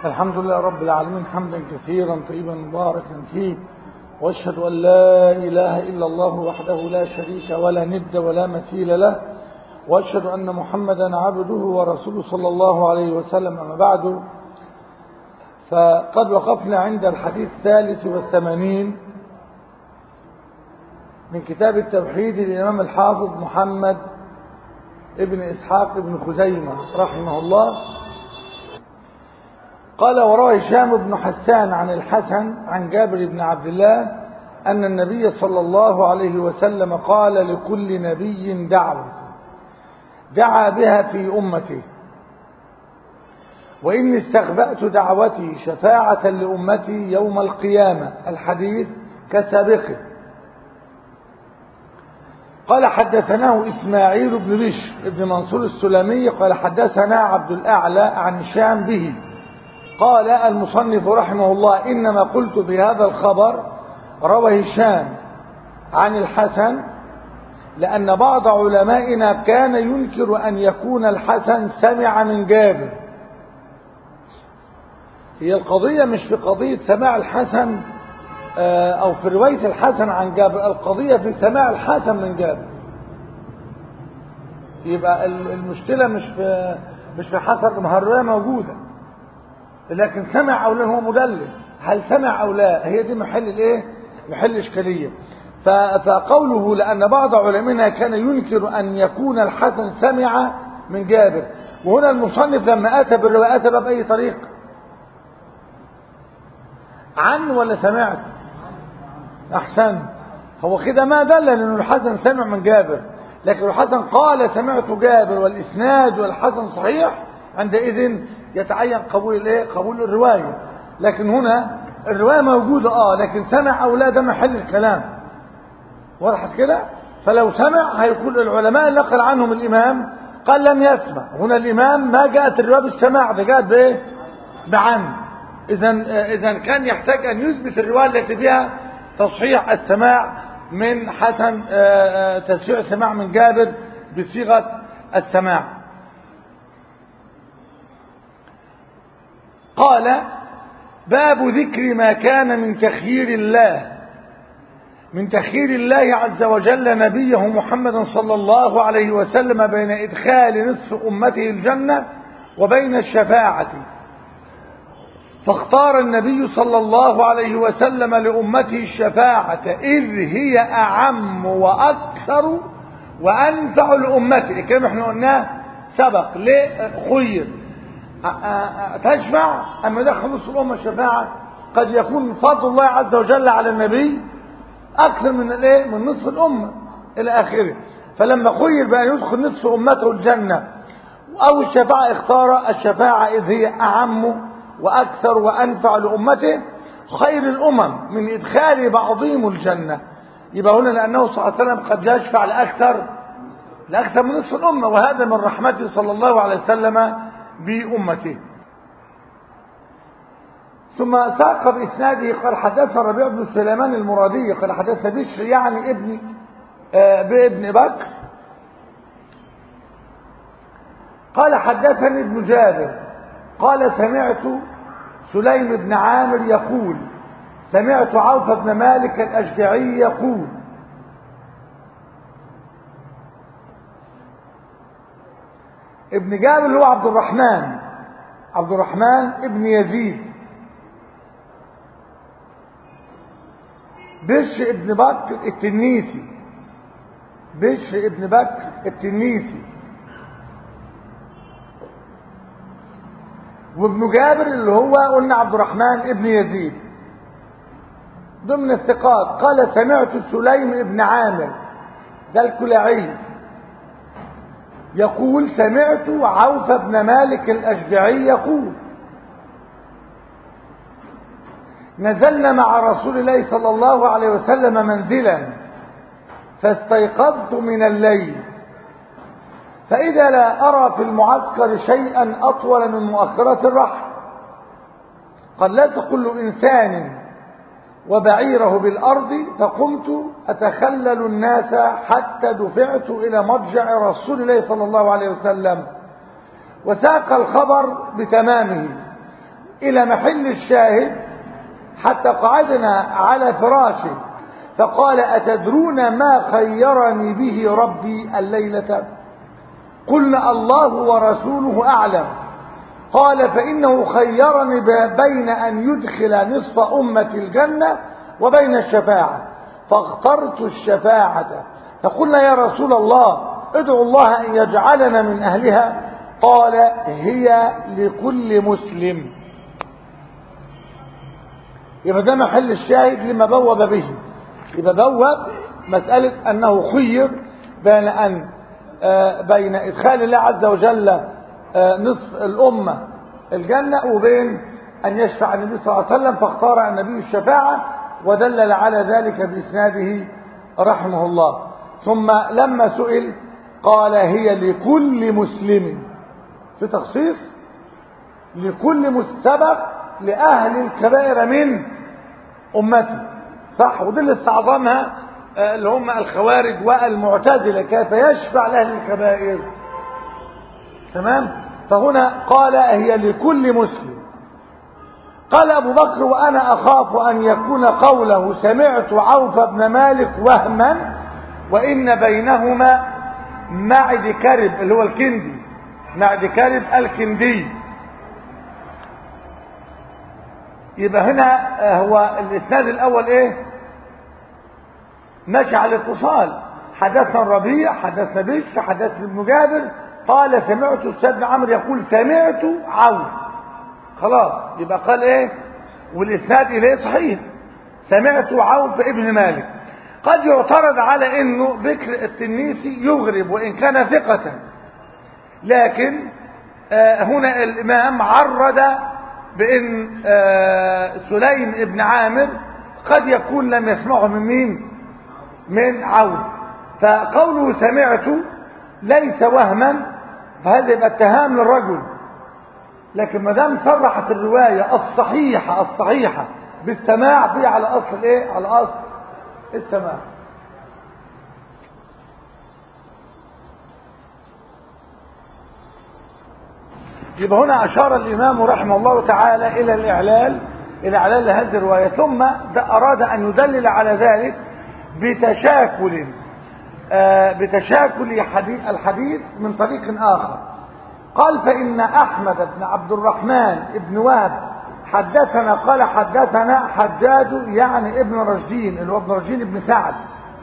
الحمد لله رب العالمين حمدا كثيرا طيبا مباركا فيه واشهد ان لا اله الا الله وحده لا شريك ولا ند ولا مثيل له واشهد ان محمدا عبده ورسوله صلى الله عليه وسلم اما بعد فقد وقفنا عند الحديث الثالث والثمانين من كتاب التوحيد للامام الحافظ محمد ابن اسحاق بن خزيمه رحمه الله قال وروى هشام بن حسان عن الحسن عن جابر بن عبد الله أن النبي صلى الله عليه وسلم قال لكل نبي دعوة دعا بها في أمته وإني استخبأت دعوتي شفاعة لأمتي يوم القيامة الحديث كسابقه قال حدثناه إسماعيل بن بشر بن منصور السلمي قال حدثنا عبد الأعلى عن هشام به قال المصنف رحمه الله إنما قلت في هذا الخبر روى هشام عن الحسن لأن بعض علمائنا كان ينكر أن يكون الحسن سمع من جابر هي القضية مش في قضية سماع الحسن أو في رواية الحسن عن جابر القضية في سماع الحسن من جابر يبقى المشكلة مش في مش في حسن ما الرواية موجودة لكن سمع او لا هو مدلس هل سمع او لا هي دي محل الايه محل اشكاليه فقوله لان بعض علمائنا كان ينكر ان يكون الحسن سمع من جابر وهنا المصنف لما اتى بالروايات بقى باي طريق عن ولا سمعت احسن هو كده ما دل ان الحسن سمع من جابر لكن الحسن قال سمعت جابر والاسناد والحسن صحيح عندئذ يتعين قبول الايه قبول الروايه لكن هنا الروايه موجوده اه لكن سمع او لا ده محل الكلام وضحت كده فلو سمع هيكون العلماء اللي نقل عنهم الامام قال لم يسمع هنا الامام ما جاءت الروايه بالسماع ده جاءت بايه بعن اذا اذا كان يحتاج ان يثبت الروايه التي فيها تصحيح السماع من حسن تشريع السماع من جابر بصيغه السماع قال باب ذكر ما كان من تخيير الله من تخيير الله عز وجل نبيه محمد صلى الله عليه وسلم بين إدخال نصف أمته الجنة وبين الشفاعة فاختار النبي صلى الله عليه وسلم لأمته الشفاعة إذ هي أعم وأكثر وأنفع لأمته الكلام احنا قلناه سبق ليه خير تشفع أما دخل نصف الأمة الشفاعة قد يكون فضل الله عز وجل على النبي أكثر من الايه من نصف الأمة إلى آخره فلما خير بأن يدخل نصف أمته الجنة أو الشفاعة اختار الشفاعة إذ هي أعم وأكثر وأنفع لأمته خير الأمم من إدخال بعضهم الجنة يبقى هنا لأنه صلى الله عليه وسلم قد يشفع لأكثر لأكثر من نصف الأمة وهذا من رحمته صلى الله عليه وسلم بأمته ثم ساق بإسناده قال حدثنا ربيع بن سليمان المرادي قال حدثنا بشر يعني ابن آه بابن بكر قال حدثني ابن جابر قال سمعت سليم بن عامر يقول سمعت عوف بن مالك الأشجعي يقول ابن جابر اللي هو عبد الرحمن عبد الرحمن ابن يزيد بشر ابن بكر التنيسي بشر ابن بكر التنيسي وابن جابر اللي هو قلنا عبد الرحمن ابن يزيد ضمن الثقات قال سمعت سليم ابن عامر ده الكلاعي يقول سمعت عوف بن مالك الأشجعي يقول نزلنا مع رسول الله صلى الله عليه وسلم منزلا فاستيقظت من الليل فإذا لا أرى في المعسكر شيئا أطول من مؤخرة الرحل قد لا كل إنسان وبعيره بالأرض فقمت أتخلل الناس حتى دفعت إلى مضجع رسول الله صلى الله عليه وسلم وساق الخبر بتمامه إلى محل الشاهد حتى قعدنا على فراشه فقال أتدرون ما خيرني به ربي الليلة قلنا الله ورسوله أعلم قال فإنه خيرني بين أن يدخل نصف أمة الجنة وبين الشفاعة فاخترت الشفاعة فقلنا يا رسول الله ادعو الله أن يجعلنا من أهلها قال هي لكل مسلم يبقى ده محل الشاهد لما بوب به يبقى بوب مسألة أنه خير بين أن بين إدخال الله عز وجل نصف الأمة الجنة وبين أن يشفع النبي صلى الله عليه وسلم فاختار النبي الشفاعة ودلل على ذلك بإسناده رحمه الله ثم لما سئل قال هي لكل مسلم في تخصيص لكل مستبق لأهل الكبائر من أمته صح ودي اللي استعظمها اللي هم الخوارج والمعتزلة كيف يشفع لأهل الكبائر تمام فهنا قال هي لكل مسلم قال أبو بكر وأنا أخاف أن يكون قوله سمعت عوف بن مالك وهما وإن بينهما معد كرب اللي هو الكندي معد كرب الكندي يبقى هنا هو الإسناد الأول إيه ماشي على الاتصال حدثنا الربيع حدثنا بش حدثنا ابن جابر قال سمعت السيد بن عمرو يقول سمعت عوف خلاص يبقى قال ايه والاسناد اليه صحيح سمعت عوف ابن مالك قد يعترض على انه بكر التنيسي يغرب وان كان ثقة لكن آه هنا الامام عرض بان آه سليم ابن عامر قد يكون لم يسمعه من مين من عوف فقوله سمعت ليس وهما فهذا يبقى اتهام للرجل لكن ما دام صرحت الروايه الصحيحه الصحيحه بالسماع في على اصل ايه على اصل السماع يبقى هنا اشار الامام رحمه الله تعالى الى الاعلال الى اعلال هذه الروايه ثم ده اراد ان يدلل على ذلك بتشاكل آه بتشاكل حديث الحديث من طريق آخر قال فإن أحمد بن عبد الرحمن بن وهب حدثنا قال حدثنا حجاج يعني ابن رشدين اللي هو ابن رشدين بن سعد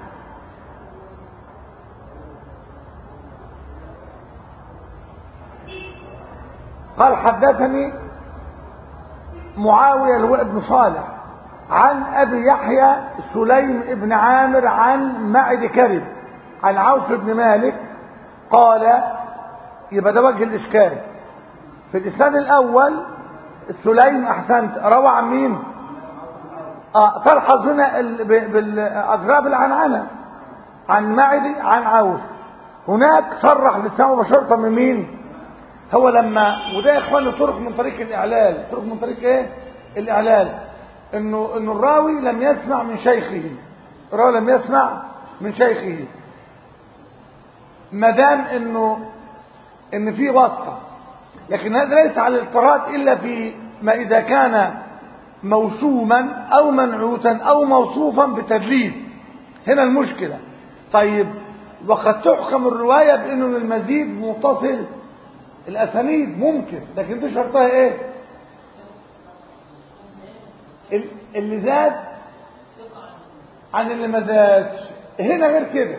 قال حدثني معاوية اللي هو ابن صالح عن أبي يحيى سليم بن عامر عن معد كرب عن عوف بن مالك قال يبقى ده وجه الإشكال في الإسناد الأول سليم أحسنت روى عن مين؟ آه تلحظ هنا بالأجراب العنعنة عن معد عن عوف هناك صرح لسانه مباشرة من مين؟ هو لما وده يا اخواني طرق من طريق الإعلال طرق من طريق إيه؟ الإعلال انه انه الراوي لم يسمع من شيخه الراوي لم يسمع من شيخه ما دام انه ان في واسطه لكن هذا ليس على الاضطراد الا في ما اذا كان موسوما او منعوتا او موصوفا بتدليس هنا المشكله طيب وقد تحكم الروايه بانه المزيد متصل الاسانيد ممكن لكن دي شرطها ايه اللي زاد عن اللي ما زادش هنا غير كده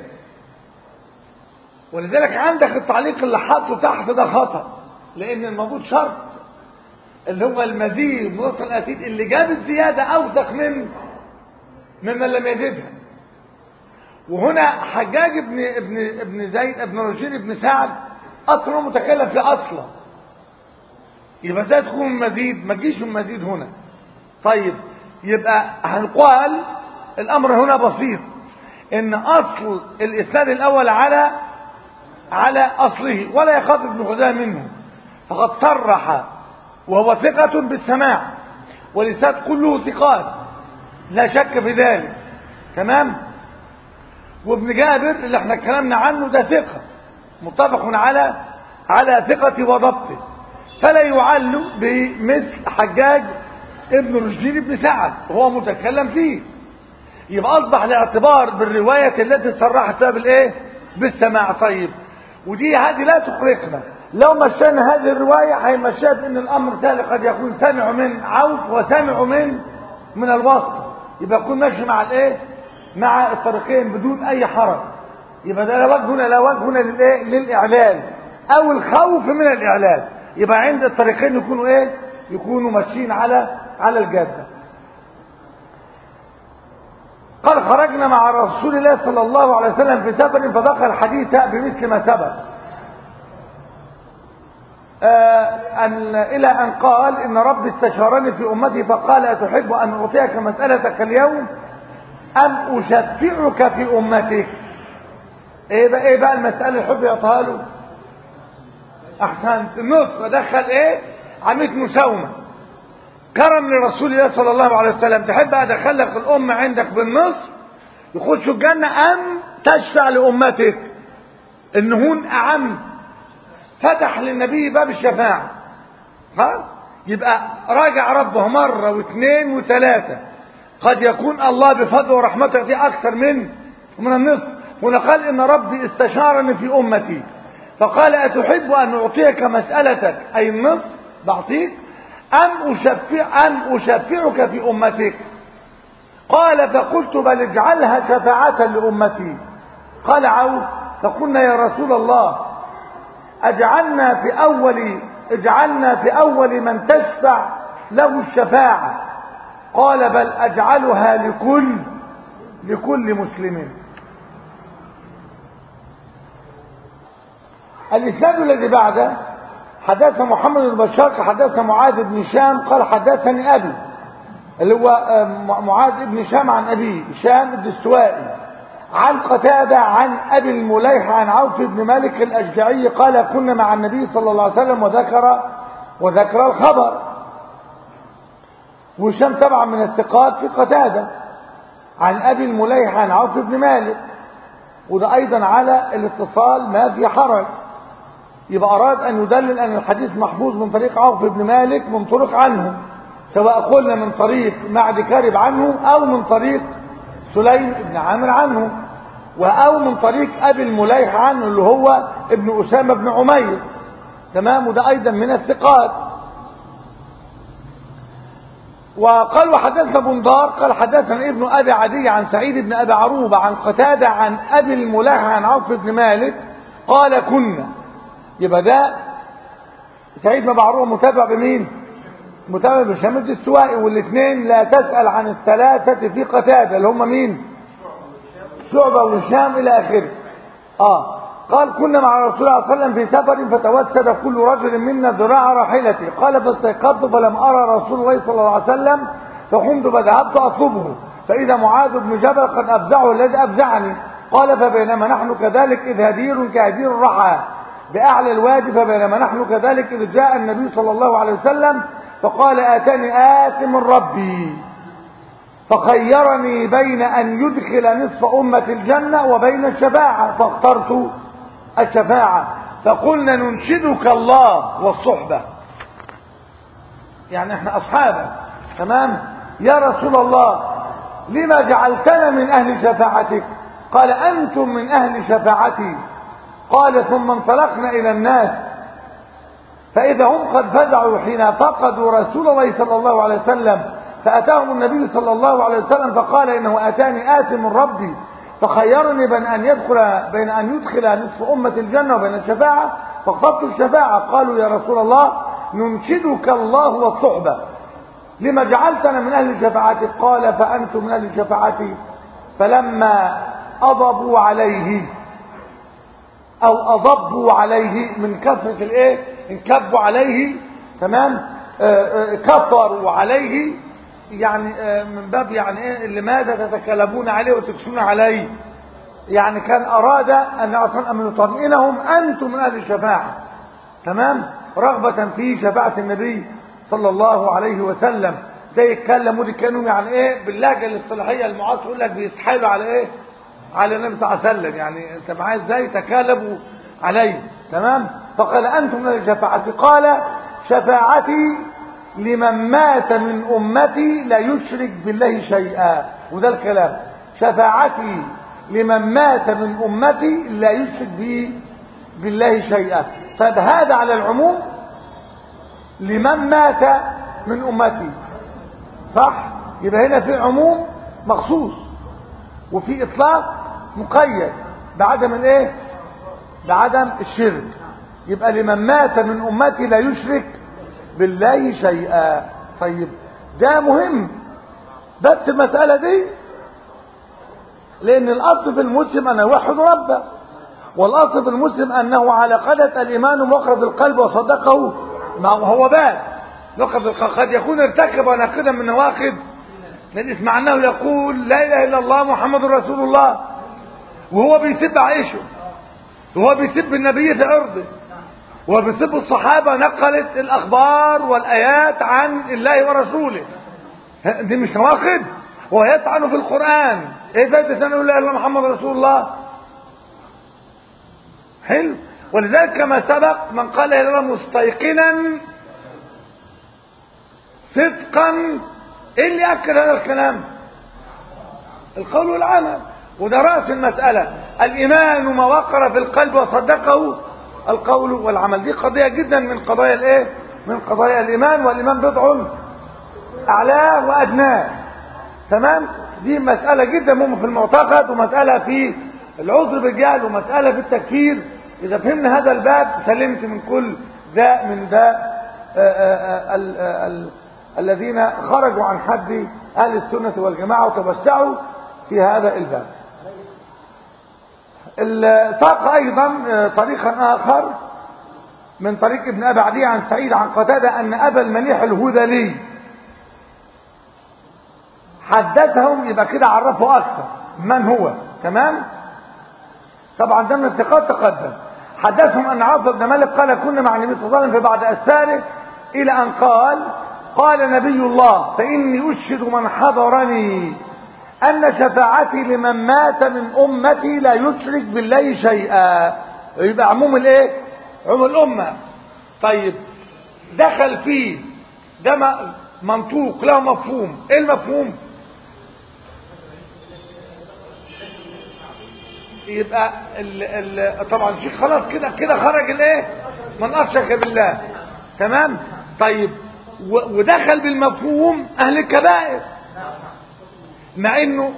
ولذلك عندك التعليق اللي حاطه تحت ده خطأ لأن الموجود شرط اللي هو المزيد وصل الأسيد اللي جاب الزيادة أوثق من ممن لم يزدها وهنا حجاج ابن ابن ابن زيد ابن رشيد ابن سعد أصلا متكلم في أصله يبقى ازاي تكون مزيد ما تجيش من مزيد هنا طيب يبقى هنقال الامر هنا بسيط ان اصل الاسناد الاول على على اصله ولا يخاف ابن خزامه منه فقد صرح وهو ثقة بالسماع والاسناد كله ثقات لا شك في ذلك تمام وابن جابر اللي احنا اتكلمنا عنه ده ثقة متفق على على ثقة وضبطه فلا يعل بمثل حجاج ابن رشدين بن سعد وهو متكلم فيه يبقى اصبح الاعتبار بالروايه التي صرحت فيها بالايه بالسماع طيب ودي هذه لا تقرقنا لو مشينا هذه الروايه هيمشيها بان الامر تالي قد يكون سمعوا من عوف وسمعوا من من الوسط يبقى يكون ماشي مع الايه مع الطريقين بدون اي حرج يبقى ده لا وجه هنا لا وجه هنا للايه للاعلان او الخوف من الاعلان يبقى عند الطريقين يكونوا ايه يكونوا ماشيين على على الجاده قال خرجنا مع رسول الله صلى الله عليه وسلم في سفر فذكر الحديث بمثل ما سبق آه أن إلى أن قال إن ربي استشارني في أمتي فقال أتحب أن أعطيك مسألتك اليوم أم أشفعك في أمتك إيه بقى, إيه بقى المسألة الحب يعطيها له أحسنت النص ودخل إيه عميد مساومة كرم لرسول الله صلى الله عليه وسلم تحب أدخل لك الأمة عندك بالنص يخشوا الجنة أم تشفع لأمتك النهون أعم فتح للنبي باب الشفاعة ها يبقى راجع ربه مرة واثنين وثلاثة قد يكون الله بفضله ورحمته دي أكثر من من النصف هنا قال إن ربي استشارني في أمتي فقال أتحب أن أعطيك مسألتك أي النصف بعطيك أم أشفع أم أشفعك في أمتك قال فقلت بل اجعلها شفاعة لأمتي قال عوف فقلنا يا رسول الله اجعلنا في اول اجعلنا في اول من تشفع له الشفاعة قال بل اجعلها لكل لكل مسلم الاسناد الذي بعده حدث محمد بن بشار حدث معاذ بن شام قال حدثني ابي اللي هو معاذ بن شام عن ابيه شام بن السوائي عن قتادة عن أبي المليح عن عوف بن مالك الأشجعي قال كنا مع النبي صلى الله عليه وسلم وذكر وذكر الخبر وهشام طبعا من الثقات في قتادة عن أبي المليح عن عوف بن مالك وده أيضا على الاتصال ما في حرج يبقى أراد أن يدلل أن الحديث محفوظ من طريق عوف بن مالك من طرق عنه سواء قلنا من طريق معد كارب عنه أو من طريق سليم بن عامر عنه أو من طريق أبي المليح عنه اللي هو ابن أسامة بن عمير تمام وده أيضا من الثقات وقال وحدثنا بندار قال حدثنا ابن أبي عدي عن سعيد بن أبي عروبة عن قتادة عن أبي المليح عن عوف بن مالك قال كنا يبقى ده سعيد بن أبي عروبة متابع بمين؟ متابع بهشام الدستوائي والاثنين لا تسأل عن الثلاثة في قتادة اللي هم مين شعبة وهشام إلى آخره آه قال كنا مع رسول الله صلى الله عليه وسلم في سفر فتوسد كل رجل منا ذراع راحلتي قال فاستيقظت فلم أرى رسول الله صلى الله عليه وسلم فقمت فذهبت أطلبه فإذا معاذ بن جبل قد أفزعه الذي أفزعني قال فبينما نحن كذلك إذ هدير كهدير الرحى بأعلى الوادي فبينما نحن كذلك إذ جاء النبي صلى الله عليه وسلم فقال آتاني آت من ربي فخيرني بين أن يدخل نصف أمة الجنة وبين الشفاعة فاخترت الشفاعة فقلنا ننشدك الله والصحبة يعني احنا أصحابه تمام يا رسول الله لما جعلتنا من أهل شفاعتك قال أنتم من أهل شفاعتي قال ثم انطلقنا إلى الناس فإذا هم قد فزعوا حين فقدوا رسول الله صلى الله عليه وسلم فأتاهم النبي صلى الله عليه وسلم فقال إنه أتاني آت من ربي فخيرني بين أن يدخل بين أن يدخل نصف أمة الجنة وبين الشفاعة فاخترت الشفاعة قالوا يا رسول الله ننشدك الله والصحبة لما جعلتنا من أهل شفاعتك قال فأنتم من أهل شفاعتي فلما أضبوا عليه أو أضبوا عليه من كثرة الإيه انكبوا عليه تمام كفروا عليه يعني من باب يعني ايه لماذا تتكلمون عليه وتكسون عليه يعني كان اراد ان اصلا ان يطمئنهم انتم من اهل الشفاعه تمام رغبه في شفاعه النبي صلى الله عليه وسلم ده يتكلم ودي كانوا يعني ايه باللهجه الاصطلاحيه المعاصره يقول لك بيستحايلوا على ايه على النبي صلى الله عليه وسلم يعني انت معايا ازاي تكالبوا عليه تمام فقال انتم من الشفاعه قال شفاعتي لمن مات من أمتي لا يشرك بالله شيئا وده الكلام شفاعتي لمن مات من أمتي لا يشرك به بالله شيئا طيب هذا على العموم لمن مات من أمتي صح يبقى هنا في عموم مخصوص وفي إطلاق مقيد بعدم الايه بعدم الشرك يبقى لمن مات من أمتي لا يشرك بالله شيئا طيب ده مهم بس المسألة دي لأن الأصل في المسلم أن يوحد ربه والأصل في المسلم أنه على قدة الإيمان ومخرج القلب وصدقه ما هو بال لقد قد يكون ارتكب ناقدا من نواقض من مع أنه يقول لا إله إلا الله محمد رسول الله وهو بيسب عائشة وهو بيسب النبي في عرضه وهو بيسب الصحابة نقلت الأخبار والآيات عن الله ورسوله دي مش نواقض وهو يطعن في القرآن ايه فايدة أن لا إله إلا محمد رسول الله حلو ولذلك كما سبق من قال لا إله مستيقنا صدقا ايه اللي أكد هذا الكلام القول والعمل وده رأس المسألة الإيمان ما وقر في القلب وصدقه القول والعمل دي قضية جدا من قضايا الايه من قضايا الإيمان والإيمان بضع أعلاه وأدناه تمام دي مسألة جدا مهمة في المعتقد ومسألة في العذر بالجهل ومسألة في التكفير إذا فهمنا هذا الباب سلمت من كل داء من داء الذين خرجوا عن حد أهل السنة والجماعة وتوسعوا في هذا الباب ساق أيضا طريقا آخر من طريق ابن أبي عدي عن سعيد عن قتادة أن أبا المليح الهذلي حدثهم يبقى كده عرفوا أكثر من هو تمام طبعا ده من الثقات تقدم حدثهم أن عوف بن مالك قال كنا مع النبي صلى الله عليه وسلم في بعض أسفاره إلى أن قال قال نبي الله فإني أشهد من حضرني أن شفاعتي لمن مات من أمتي لا يشرك بالله شيئا يبقى عموم الايه عموم الأمة طيب دخل فيه ده منطوق له مفهوم ايه المفهوم يبقى ال ال طبعا الشيخ خلاص كده كده خرج الايه من اشرك بالله تمام طيب ودخل بالمفهوم اهل الكبائر مع انه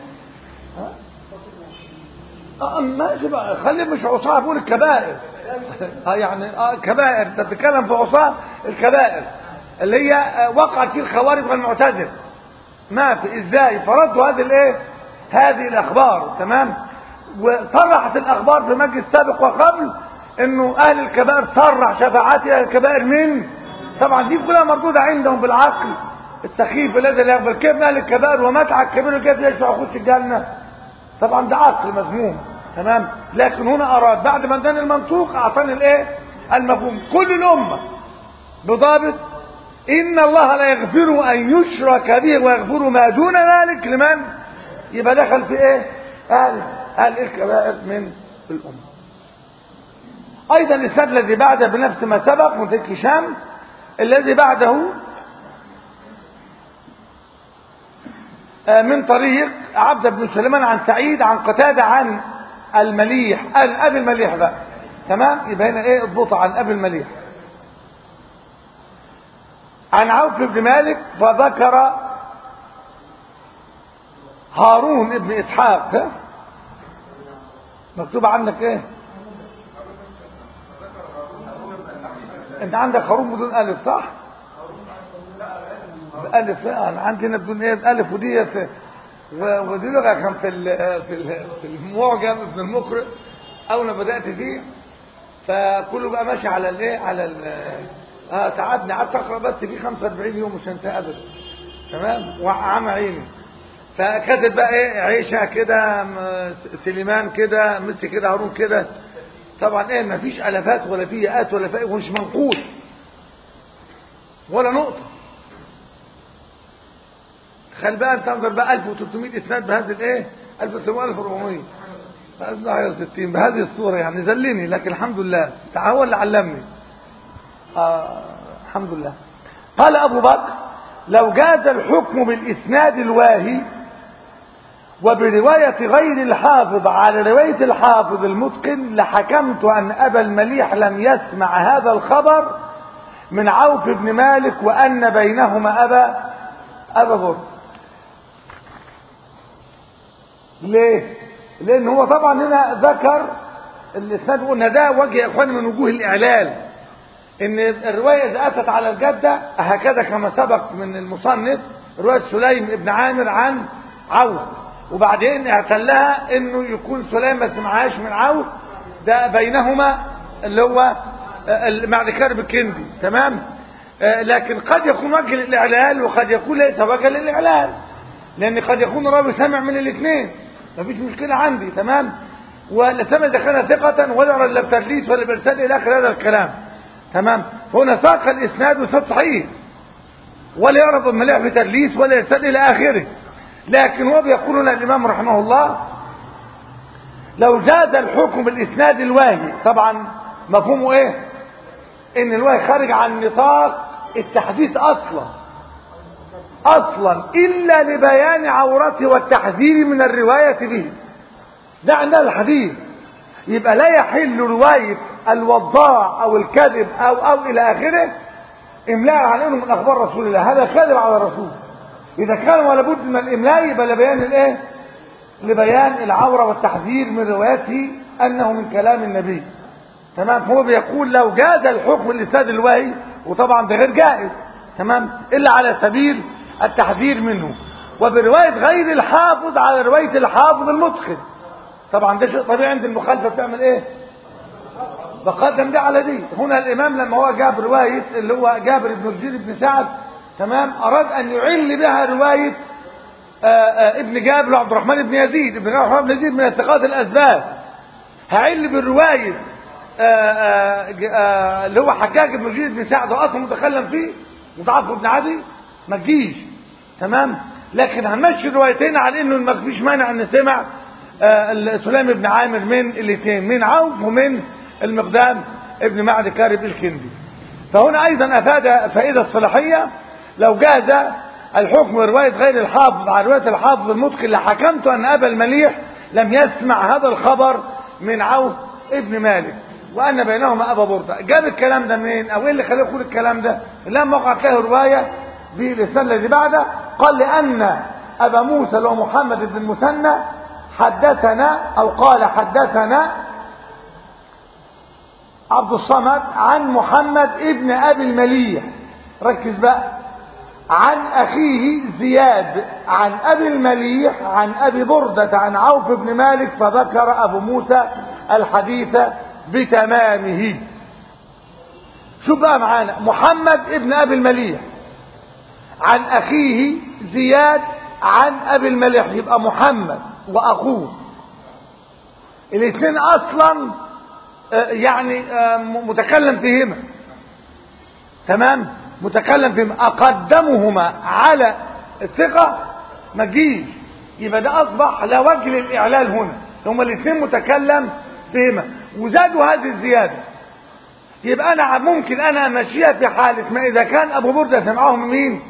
اه ماشي بقى خلي مش عصاه بقول الكبائر اه يعني اه كبائر تتكلم في عصاه الكبائر اللي هي وقعت فيه الخوارج والمعتزله ما في ازاي فردوا هذه الايه هذه الاخبار تمام وصرحت الاخبار في مجلس سابق وقبل انه اهل الكبائر صرح شفاعات اهل الكبائر من طبعا دي كلها مردوده عندهم بالعقل السخيف الذي لا يقبل كيف مال الكبائر ومات على الكبير كيف يشفع يخش الجنه طبعا ده عقل مذموم تمام لكن هنا اراد بعد ما اداني المنطوق اعطاني الايه المفهوم كل الامه بضابط ان الله لا يغفر ان يشرك به ويغفر ما دون ذلك لمن يبقى دخل في ايه اهل اهل الكبائر من الامه ايضا الاسناد الذي بعده بنفس ما سبق من ذلك هشام الذي بعده من طريق عبد بن سليمان عن سعيد عن قتادة عن المليح عن أبي المليح بقى تمام يبقى هنا ايه اضبط عن أبي المليح عن عوف بن مالك فذكر هارون ابن إسحاق ها؟ مكتوب عندك ايه انت عندك هارون بدون ألف صح ألف أنا عندنا بدون إيه ألف ودي في ودي لغة كان في ال في ال في المعجم ابن المقرئ أول ما بدأت فيه فكله بقى ماشي على الإيه على ال اه تعبني قعدت أقرأ بس فيه 45 يوم مش هنتهي أبدا تمام وعم عيني فكاتب بقى إيه عيشة كده سليمان كده مثل كده هارون كده طبعا إيه مفيش ألفات ولا فيه ياءات ولا فيه ومش منقول ولا نقطة خل بقى انت انظر بقى 1300 اسناد بهذه الايه 1300 1400 60 بهذه الصورة يعني زلني لكن الحمد لله هو اللي علمني آه الحمد لله قال أبو بكر لو جاز الحكم بالإسناد الواهي وبرواية غير الحافظ على رواية الحافظ المتقن لحكمت أن أبا المليح لم يسمع هذا الخبر من عوف بن مالك وأن بينهما أبا أبا بر ليه؟ لأن هو طبعا هنا ذكر الإسناد قلنا ده وجه يا إخواني من وجوه الإعلال إن الرواية إذا أتت على الجدة هكذا كما سبق من المصنف رواية سليم بن عامر عن عوف وبعدين اعتلها انه يكون سليم ما سمعهاش من عوف ده بينهما اللي هو مع ذكر بالكندي تمام آه لكن قد يكون وجه للاعلال وقد يكون ليس وجه للاعلال لان قد يكون الراوي سمع من الاثنين مفيش مشكله عندي تمام ولا سمع اذا كان ثقه ولا يرى الا بتدليس ولا بارسال الى اخر هذا الكلام تمام هنا ساق الاسناد وساد صحيح ولا يعرف المليح بتدليس ولا يرسل الى اخره لكن هو بيقول لنا الإمام رحمه الله لو جاز الحكم بالإسناد الواهي طبعا مفهومه إيه إن الواهي خارج عن نطاق التحديث أصلا أصلا إلا لبيان عورته والتحذير من الرواية به ده عندنا الحديث يبقى لا يحل رواية الوضاع أو الكذب أو أو إلى آخره إملاء عن إنه من أخبار رسول الله هذا كذب على الرسول إذا كان ولا بد من الإملاء يبقى لبيان الإيه؟ لبيان العورة والتحذير من روايته أنه من كلام النبي تمام هو بيقول لو جاز الحكم الإسناد الواهي وطبعا ده غير جائز تمام إلا على سبيل التحذير منه وبرواية غير الحافظ على رواية الحافظ المتقن طبعا ده شيء طبيعي عند المخالفة بتعمل إيه؟ بقدم ده على دي هنا الإمام لما هو جاب رواية اللي هو جابر بن الجير بن سعد تمام أراد أن يعل بها رواية آآ آآ ابن جابر وعبد الرحمن بن يزيد ابن جابر بن يزيد من الثقات الأسباب هعل بالرواية آآ اللي هو حجاج بن يزيد بن سعد أصلا متكلم فيه مضاعف بن عدي ما تجيش تمام لكن هنمشي الروايتين على انه ما فيش مانع ان سمع سليم بن عامر من الاثنين من عوف ومن المقدام ابن معد كارب الكندي فهنا ايضا افاد فائده صلاحيه لو جاز الحكم رواية غير الحافظ على رواية الحافظ المتقن لحكمت أن أبا المليح لم يسمع هذا الخبر من عوف ابن مالك وأن بينهما أبا بردة جاب الكلام ده منين أو إيه اللي خلاه يقول الكلام ده لما وقعت له رواية بالإسناد الذي بعده قال لأن أبا موسى اللي هو محمد بن المثنى حدثنا أو قال حدثنا عبد الصمد عن محمد ابن أبي المليح ركز بقى عن أخيه زياد عن أبي المليح عن أبي بردة عن عوف بن مالك فذكر أبو موسى الحديث بتمامه شو بقى معانا محمد ابن أبي المليح عن أخيه زياد عن أبي المليح يبقى محمد وأخوه الاثنين أصلا يعني متكلم فيهما تمام متكلم فيهما أقدمهما على الثقة ما تجيش يبقى ده أصبح لا وجه للإعلال هنا هما الاثنين متكلم فيهما وزادوا هذه الزيادة يبقى أنا ممكن أنا أمشيها في حالة ما إذا كان أبو بردة سمعه من مين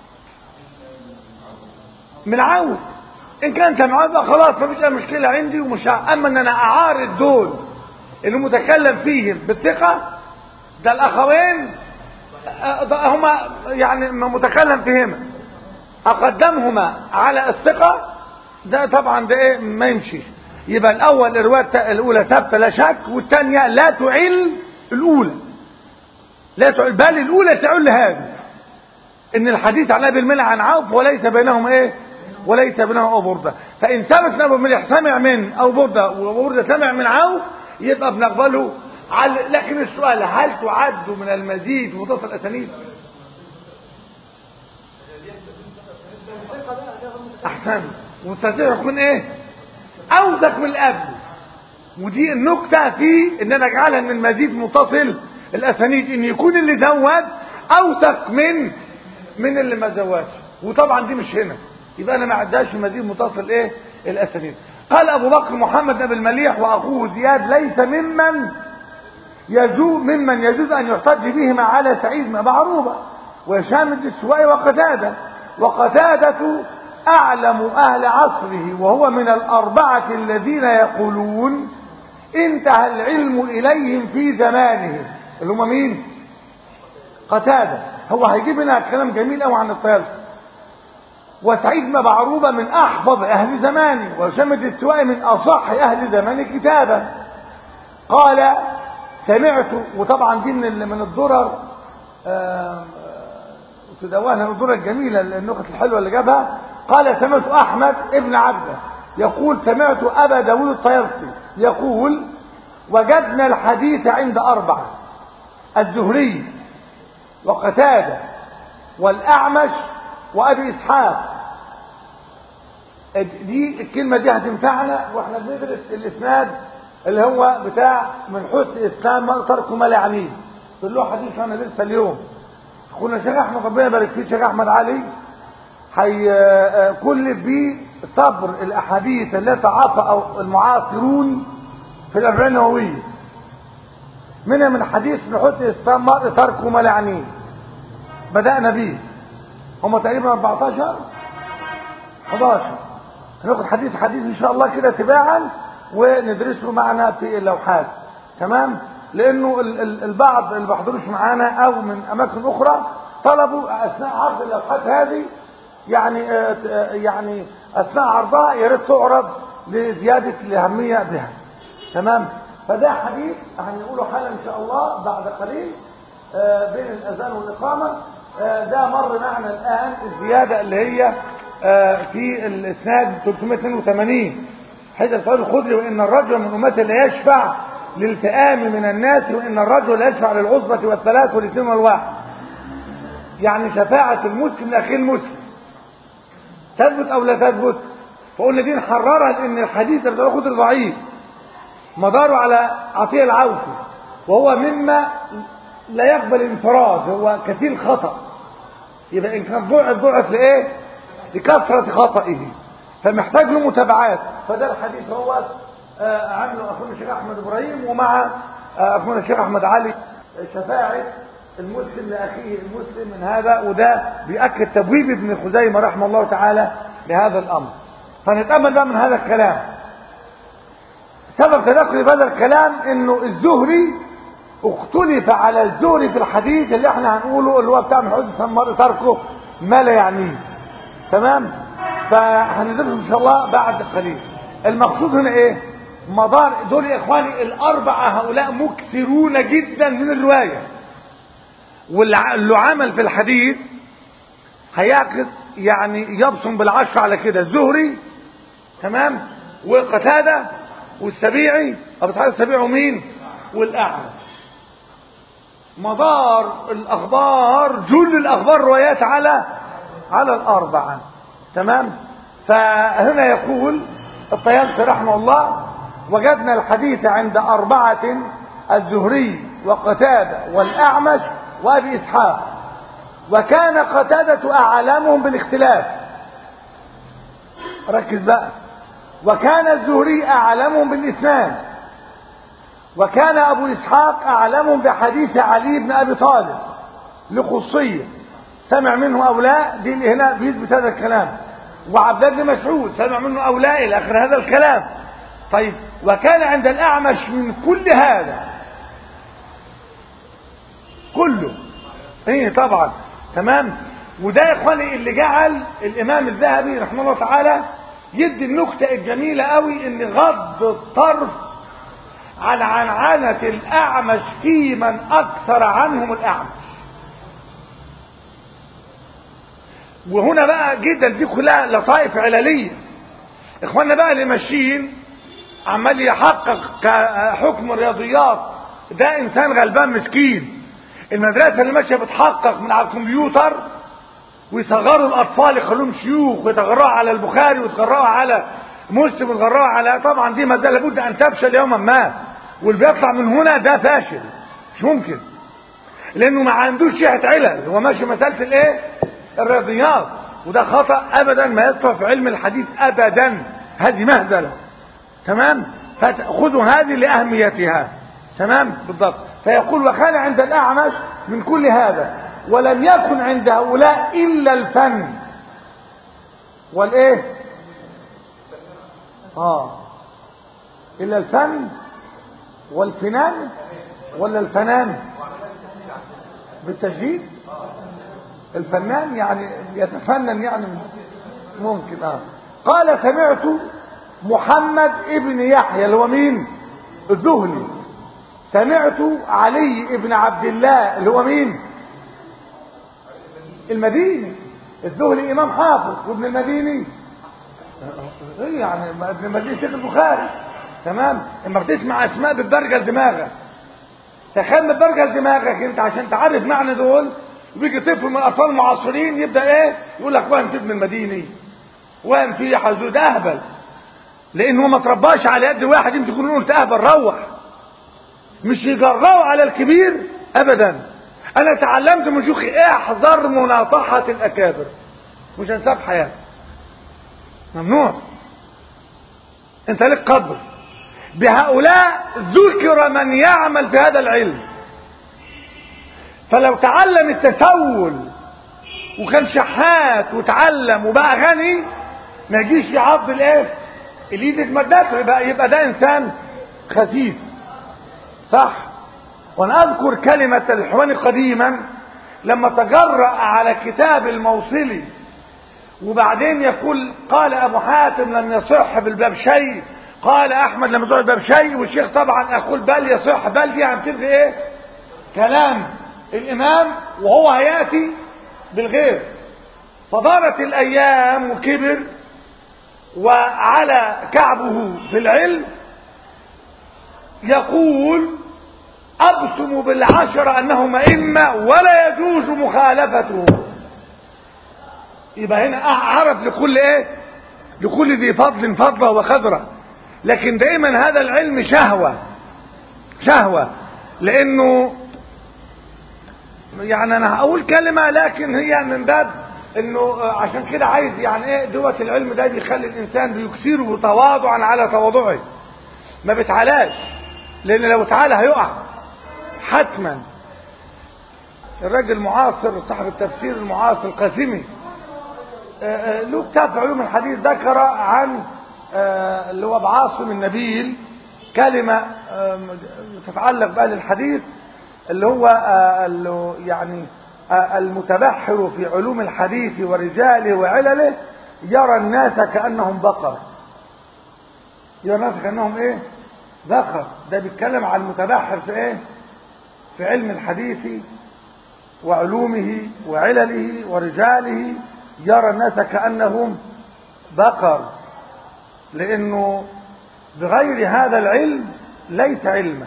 من عاوز إن كان سمعه يبقى خلاص ما فيش أي مشكلة عندي ومش أما إن أنا أعارض دول اللي متكلم فيهم بالثقة ده الأخوين هما يعني متكلم فيهما أقدمهما على الثقة ده طبعا ده إيه ما يمشيش يبقى الأول الرواية الأولى ثابتة لا شك والثانية لا تعل الأولى لا تعل بل الأولى تعل هذه إن الحديث عن أبي الملح عن عوف وليس بينهم إيه وليس بينهم أو بردة فإن ثبت أبو الملح سمع من أو بردة وأبو بردة سمع من عوف يبقى بنقبله على لكن السؤال هل تعد من المزيد مضاف الأسانيد أحسن والتسريع يكون إيه أوثق من الأب ودي النكتة في إن أنا أجعلها من المزيد متصل الأسانيد إن يكون اللي زود أوثق من من اللي ما زودش وطبعا دي مش هنا يبقى أنا ما عداش في مزيد متصل إيه الأسانيد قال أبو بكر محمد بن المليح وأخوه زياد ليس ممن يجوز ممن يجوز أن يحتج بهما على سعيد بن معروبة وهشام الدستوائي وقتادة وقتادة أعلم أهل عصره وهو من الأربعة الذين يقولون انتهى العلم إليهم في زمانهم اللي هم مين؟ قتادة هو هيجيب لنا كلام جميل قوي عن الطيالسة وسعيد بن معروبة من أحفظ أهل زمانه وهشام الدستوائي من أصح أهل زمانه كتابا قال سمعت وطبعا دي من من الدرر تدواها من الدرر الجميلة النقط الحلوة اللي جابها قال سمعت أحمد ابن عبده يقول سمعت أبا داود الطيرسي يقول وجدنا الحديث عند أربعة الزهري وقتادة والأعمش وأبي إسحاق دي الكلمة دي هتنفعنا واحنا بندرس الإسناد اللي هو بتاع من حسن إسلام ترك ما لا يعنيه له حديث أنا لسه اليوم أخونا الشيخ أحمد ربنا يبارك فيه الشيخ أحمد علي حي كلف بيه صبر الأحاديث التي عطى المعاصرون في الأربعين النووية منها من حديث من حسن إسلام مرء تركه ما لا يعنيه بدأنا بيه هم تقريبا 14 11 هناخد حديث حديث ان شاء الله كده تباعا وندرسه معنا في اللوحات تمام لانه البعض اللي بيحضروش معانا او من اماكن اخرى طلبوا اثناء عرض اللوحات هذه يعني يعني اثناء عرضها يا ريت تعرض لزياده الاهميه بها تمام فده حديث هنقوله حالا ان شاء الله بعد قليل بين الاذان والاقامه ده مر معنا الآن الزيادة اللي هي في الإسناد 382 حيث سؤال الخضري وإن الرجل من أمته لا يشفع للتئام من الناس وإن الرجل لا يشفع للعصبة والثلاث والاثنين والواحد يعني شفاعة المسلم لأخيه المسلم تثبت أو لا تثبت فقلنا دي نحررها لأن الحديث بتاع الخضري ضعيف مداره على عطية العوفي وهو مما لا يقبل انفراد هو كثير خطأ يبقى إن كان ضعف ضعف لإيه لكثرة خطئه فمحتاج له متابعات فده الحديث هو آه عمله أخونا الشيخ أحمد إبراهيم ومع آه أخونا الشيخ أحمد علي شفاعة المسلم لأخيه المسلم من هذا وده بيأكد تبويب ابن خزيمة رحمه الله تعالى لهذا الأمر فنتأمل بقى من هذا الكلام سبب تدخل هذا الكلام انه الزهري اختلف على الزهري في الحديث اللي احنا هنقوله اللي هو بتاع من حديث سمار تركه ما لا يعنيه تمام فهندرسه ان شاء الله بعد قليل المقصود هنا ايه مدار دول يا اخواني الاربعه هؤلاء مكثرون جدا من الروايه واللي عمل في الحديث هيعقد يعني يبصم بالعشر على كده الزهري تمام وقتاده والسبيعي ابو اسحاق السبيعي ومين والاعمى مدار الاخبار جل الاخبار روايات على على الاربعه تمام فهنا يقول الطيالسي رحمه الله وجدنا الحديث عند أربعة الزهري وقتادة والأعمش وأبي إسحاق وكان قتادة أعلمهم بالاختلاف ركز بقى وكان الزهري أعلمهم بالإسناد وكان أبو إسحاق أعلمهم بحديث علي بن أبي طالب لخصية سمع منه أو لا دي اللي هنا بيثبت هذا الكلام وعبد بن مسعود سمع منه أو لا إلى آخر هذا الكلام طيب وكان عند الأعمش من كل هذا كله ايه طبعا تمام وده يا اخواني اللي جعل الامام الذهبي رحمه الله تعالى يدي النكته الجميله قوي ان غض الطرف عن عنعنه الاعمش في من اكثر عنهم الاعمش وهنا بقى جدا دي كلها لطائف علليه اخواننا بقى اللي ماشيين عمال يحقق حكم الرياضيات ده انسان غلبان مسكين المدرسه اللي ماشيه بتحقق من على الكمبيوتر ويصغروا الاطفال يخلوهم شيوخ ويتغروا على البخاري ويتغروا على مسلم ويتغروا على طبعا دي مساله لابد ان تفشل يوما ما واللي بيطلع من هنا ده فاشل مش ممكن لانه ما عندوش شيحه علل هو ماشي مساله الايه الرياضيات وده خطا ابدا ما يدفع في علم الحديث ابدا هذه مهزله تمام فخذوا هذه لاهميتها تمام بالضبط فيقول وكان عند الأعمش من كل هذا ولم يكن عند هؤلاء إلا الفن والإيه آه إلا الفن والفنان ولا الفنان بالتجديد الفنان يعني يتفنن يعني ممكن اه قال سمعت محمد ابن يحيى اللي هو مين الذهلي سمعت علي ابن عبد الله اللي هو مين المديني الذهلي امام حافظ وابن المديني ايه يعني ابن المديني شيخ البخاري تمام اما بتسمع اسماء بتبرجل دماغك تخيل بتبرجل دماغك انت عشان تعرف معنى دول ويجي طفل من الاطفال المعاصرين يبدا ايه يقول لك وين في ابن المديني وين في حزود اهبل لان هو ما ترباش على يد واحد انت تكون قلت اهبل روح مش يجرأوا على الكبير ابدا انا تعلمت من شيوخي احذر مناطحه الاكابر مش هنساب حياتك ممنوع انت لك قدر بهؤلاء ذكر من يعمل في هذا العلم فلو تعلم التسول وكان شحات وتعلم وبقى غني ما يجيش يعض الايه الايد المدافع يبقى, يبقى ده انسان خسيس صح وانا اذكر كلمة الحواني قديما لما تجرأ على كتاب الموصلي وبعدين يقول قال ابو حاتم لم يصح بالباب شيء قال احمد لم يصح بالباب شيء والشيخ طبعا اقول بل يصح بل دي هتلغي ايه كلام الامام وهو هياتي بالغير فدارت الايام وكبر وعلى كعبه في العلم يقول ابسم بالعشر انهم ائمه ولا يجوز مخالفتهم يبقى هنا عرف لكل ايه لكل ذي فضل فضله وقدره لكن دائما هذا العلم شهوه شهوه لانه يعني انا هقول كلمه لكن هي من باب انه عشان كده عايز يعني ايه دوت العلم ده بيخلي الانسان بيكسره تواضعا على تواضعه ما بيتعلاش لان لو تعالى هيقع حتما الراجل المعاصر صاحب التفسير المعاصر القاسمي له كتاب في علوم الحديث ذكر عن اللي هو بعاصم النبيل كلمة تتعلق بأهل الحديث اللي هو اللي يعني المتبحر في علوم الحديث ورجاله وعلله يرى الناس كأنهم بقر يرى الناس كأنهم ايه بقر ده بيتكلم عن المتبحر في ايه في علم الحديث وعلومه وعلله ورجاله يرى الناس كأنهم بقر لأنه بغير هذا العلم ليس علما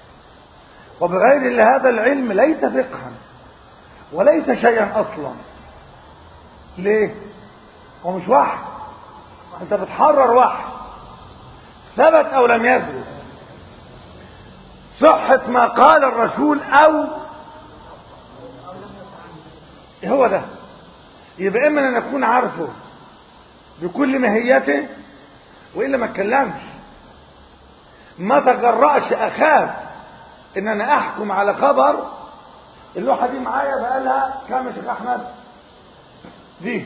وبغير هذا العلم ليس فقها وليس شيئا أصلا ليه هو مش وحي انت بتحرر وحي ثبت او لم يثبت صحة ما قال الرسول او هو ده يبقى اما ان اكون عارفه بكل ماهيته والا ما اتكلمش ما تجرأش اخاف ان انا احكم على خبر اللوحه دي معايا بقالها كام يا شيخ احمد دي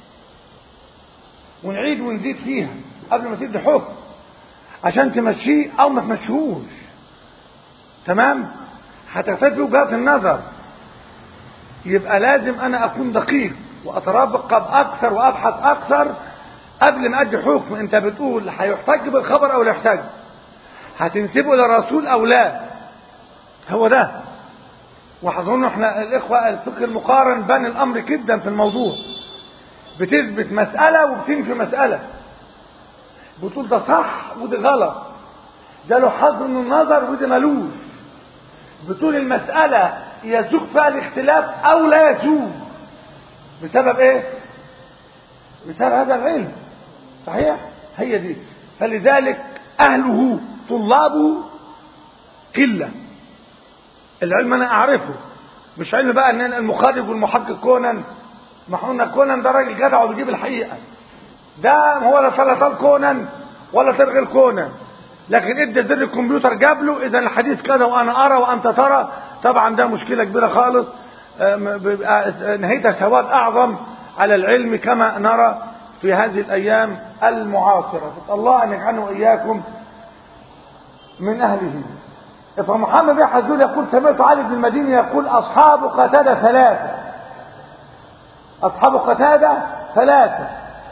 ونعيد ونزيد فيها قبل ما تدي حكم عشان تمشيه او ما تمشيهوش تمام هتختلف وجهات النظر يبقى لازم انا اكون دقيق واترقب اكثر وابحث اكثر قبل ما ادي حكم انت بتقول هيحتج بالخبر او لا يحتج هتنسبه للرسول او لا هو ده وحظن احنا الاخوه الفقه المقارن بان الامر جدا في الموضوع بتثبت مساله وبتنفي مساله بتقول ده صح وده غلط ده له حظ من النظر وده ملوش بتقول المساله يسوق فيها الاختلاف او لا يسوق بسبب ايه بسبب هذا العلم صحيح هي دي فلذلك اهله طلابه قله العلم انا اعرفه مش علم بقى ان انا المخرج والمحقق كونان ما احنا كونان ده راجل جدع وبيجيب الحقيقه ده هو لا سلطان كونان ولا ترغل كونان لكن ادى زر الكمبيوتر جاب له اذا الحديث كذا وانا ارى وانت ترى طبعا ده مشكله كبيره خالص بيبقى نهايتها سواد اعظم على العلم كما نرى في هذه الايام المعاصره الله ان يجعلنا واياكم من اهله فمحمد بن حزول يقول سمعت علي بن المديني يقول اصحاب قتاده ثلاثه اصحاب قتاده ثلاثه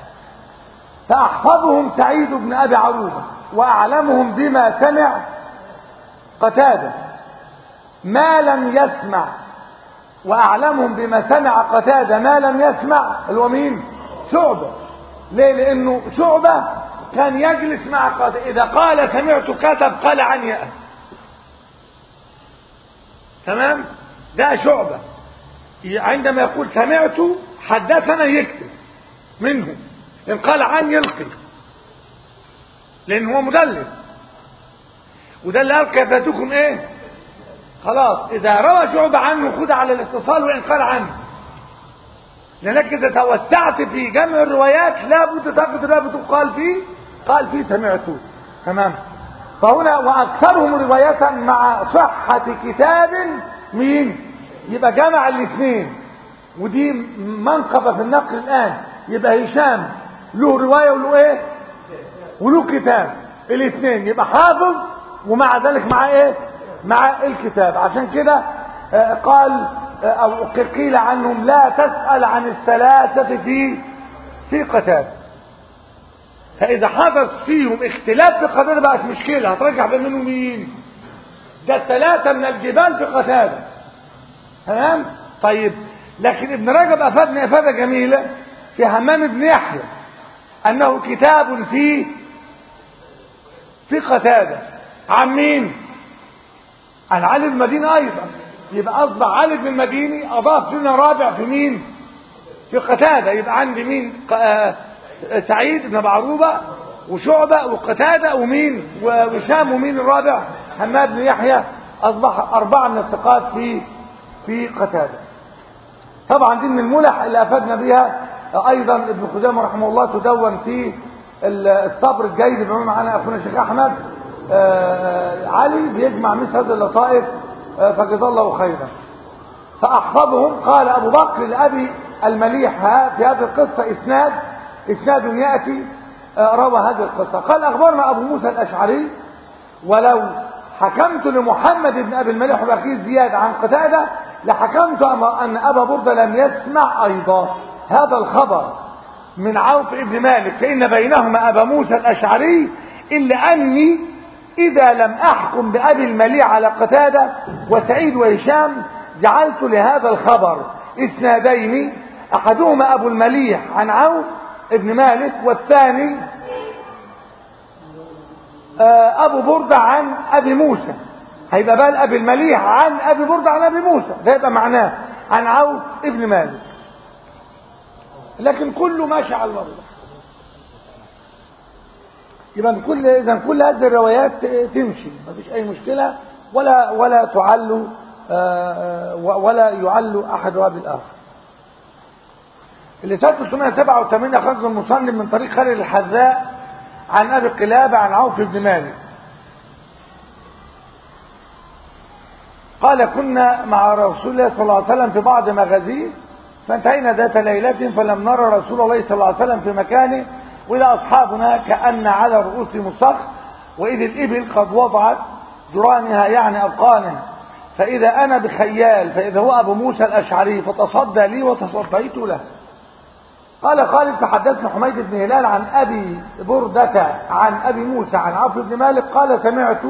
فاحفظهم سعيد بن ابي عروبه واعلمهم بما سمع قتاده ما لم يسمع واعلمهم بما سمع قتاده ما لم يسمع اللي هو مين شعبه ليه لانه شعبه كان يجلس مع قتاده اذا قال سمعت كتب قال عن يأس تمام ده شعبه عندما يقول سمعت حدثنا يكتب منه ان قال عن يلقي لان هو مدلس وده اللي قال كفاتكم ايه خلاص اذا روى شعبة عنه خد على الاتصال وان قال عنه لانك اذا توسعت في جمع الروايات لابد تاخد رابط قال فيه قال فيه سمعته تمام فهنا واكثرهم رواية مع صحة كتاب مين يبقى جمع الاثنين ودي منقبة في النقل الان يبقى هشام له رواية وله ايه وله كتاب الاثنين يبقى حافظ ومع ذلك مع ايه مع الكتاب عشان كده قال او قيل عنهم لا تسأل عن الثلاثة في في قتال فاذا حدث فيهم اختلاف في قتال بقت مشكلة هترجع بين منهم مين ده الثلاثة من الجبال في قتال تمام طيب لكن ابن رجب افادنا افادة جميلة في همام بن يحيى انه كتاب فيه في قتادة عن مين عن علي المديني ايضا يبقى اصبح علي بن المديني اضاف لنا رابع في مين في قتادة يبقى عندي مين سعيد بن معروبة وشعبة وقتادة ومين وشام ومين الرابع حماد بن يحيى اصبح اربعة من الثقات في في قتادة طبعا دي من الملح اللي افادنا بها ايضا ابن خزامة رحمه الله تدون في الصبر الجيد بما معنا اخونا الشيخ احمد علي بيجمع مثل هذه اللطائف فجزاه الله خيرا فاحفظهم قال ابو بكر لابي المليح في هذه القصه اسناد اسناد ياتي روى هذه القصه قال اخبرنا ابو موسى الاشعري ولو حكمت لمحمد بن ابي المليح واخيه زياد عن قتاده لحكمت ان ابا برده لم يسمع ايضا هذا الخبر من عوف ابن مالك فإن بينهما أبا موسى الأشعري إلا أني إذا لم أحكم بأبي المليع على قتادة وسعيد وهشام جعلت لهذا الخبر إسنادين أحدهما أبو المليح عن عوف ابن مالك والثاني أبو بردة عن أبي موسى هيبقى بقى أبي المليح عن أبي بردة عن أبي موسى ده يبقى معناه عن عوف ابن مالك لكن كله ماشي على الوضع يبقى كل اذا كل هذه الروايات تمشي ما فيش اي مشكله ولا ولا تعل ولا يعل احد بالاخر اللي 387 اخرج المصنف من طريق خالد الحذاء عن ابي قلابه عن عوف بن مالك قال كنا مع رسول الله صلى الله عليه وسلم في بعض مغازيه فانتهينا ذات ليلة فلم نرى رسول الله صلى الله عليه وسلم في مكانه وإذا أصحابنا كأن على رؤوسهم الصخر وإذ الإبل قد وضعت جرانها يعني أبقانها فإذا أنا بخيال فإذا هو أبو موسى الأشعري فتصدى لي وتصديت له قال خالد فحدثنا حميد بن هلال عن أبي بردة عن أبي موسى عن عوف بن مالك قال سمعت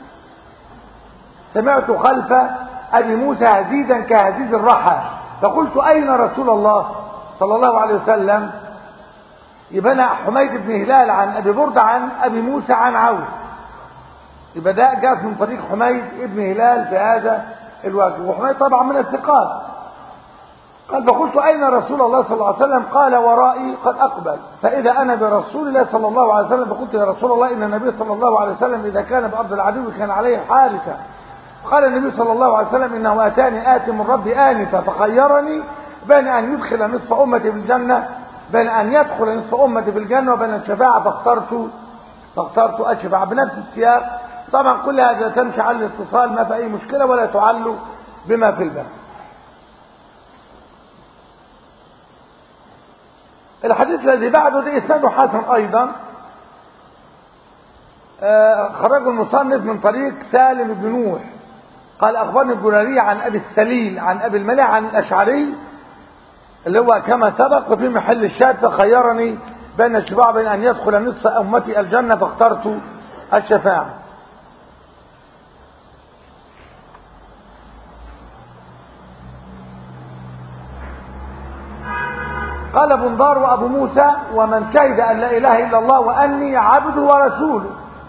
سمعت خلف أبي موسى هزيزا كهزيز الرحى فقلت أين رسول الله صلى الله عليه وسلم يبقى حميد بن هلال عن أبي بردة عن أبي موسى عن عوف يبقى ده جاءت من طريق حميد بن هلال في هذا الوجه وحميد طبعا من الثقات قال فقلت أين رسول الله صلى الله عليه وسلم قال ورائي قد أقبل فإذا أنا برسول الله صلى الله عليه وسلم فقلت يا رسول الله إن النبي صلى الله عليه وسلم إذا كان بأرض العدو كان عليه حارسة قال النبي صلى الله عليه وسلم إنه أتاني آت من ربي آنفا فخيرني بين أن يدخل نصف أمتي بالجنة بين أن يدخل نصف أمتي بالجنة وبين الشفاعة فاخترت فاخترت أشفع بنفس السياق طبعا كل هذا تمشي على الاتصال ما في أي مشكلة ولا تعل بما في الباب الحديث الذي بعده ده إسناده حسن أيضا آه خرج المصنف من طريق سالم بن نوح قال أخبرني الجراري عن أبي السليل عن أبي الملح عن الأشعري اللي هو كما سبق وفي محل الشاهد فخيرني بين الشفاعة بين أن يدخل نصف أمتي الجنة فاخترت الشفاعة قال بندار وأبو موسى ومن شهد أن لا إله إلا الله وأني عبد ورسوله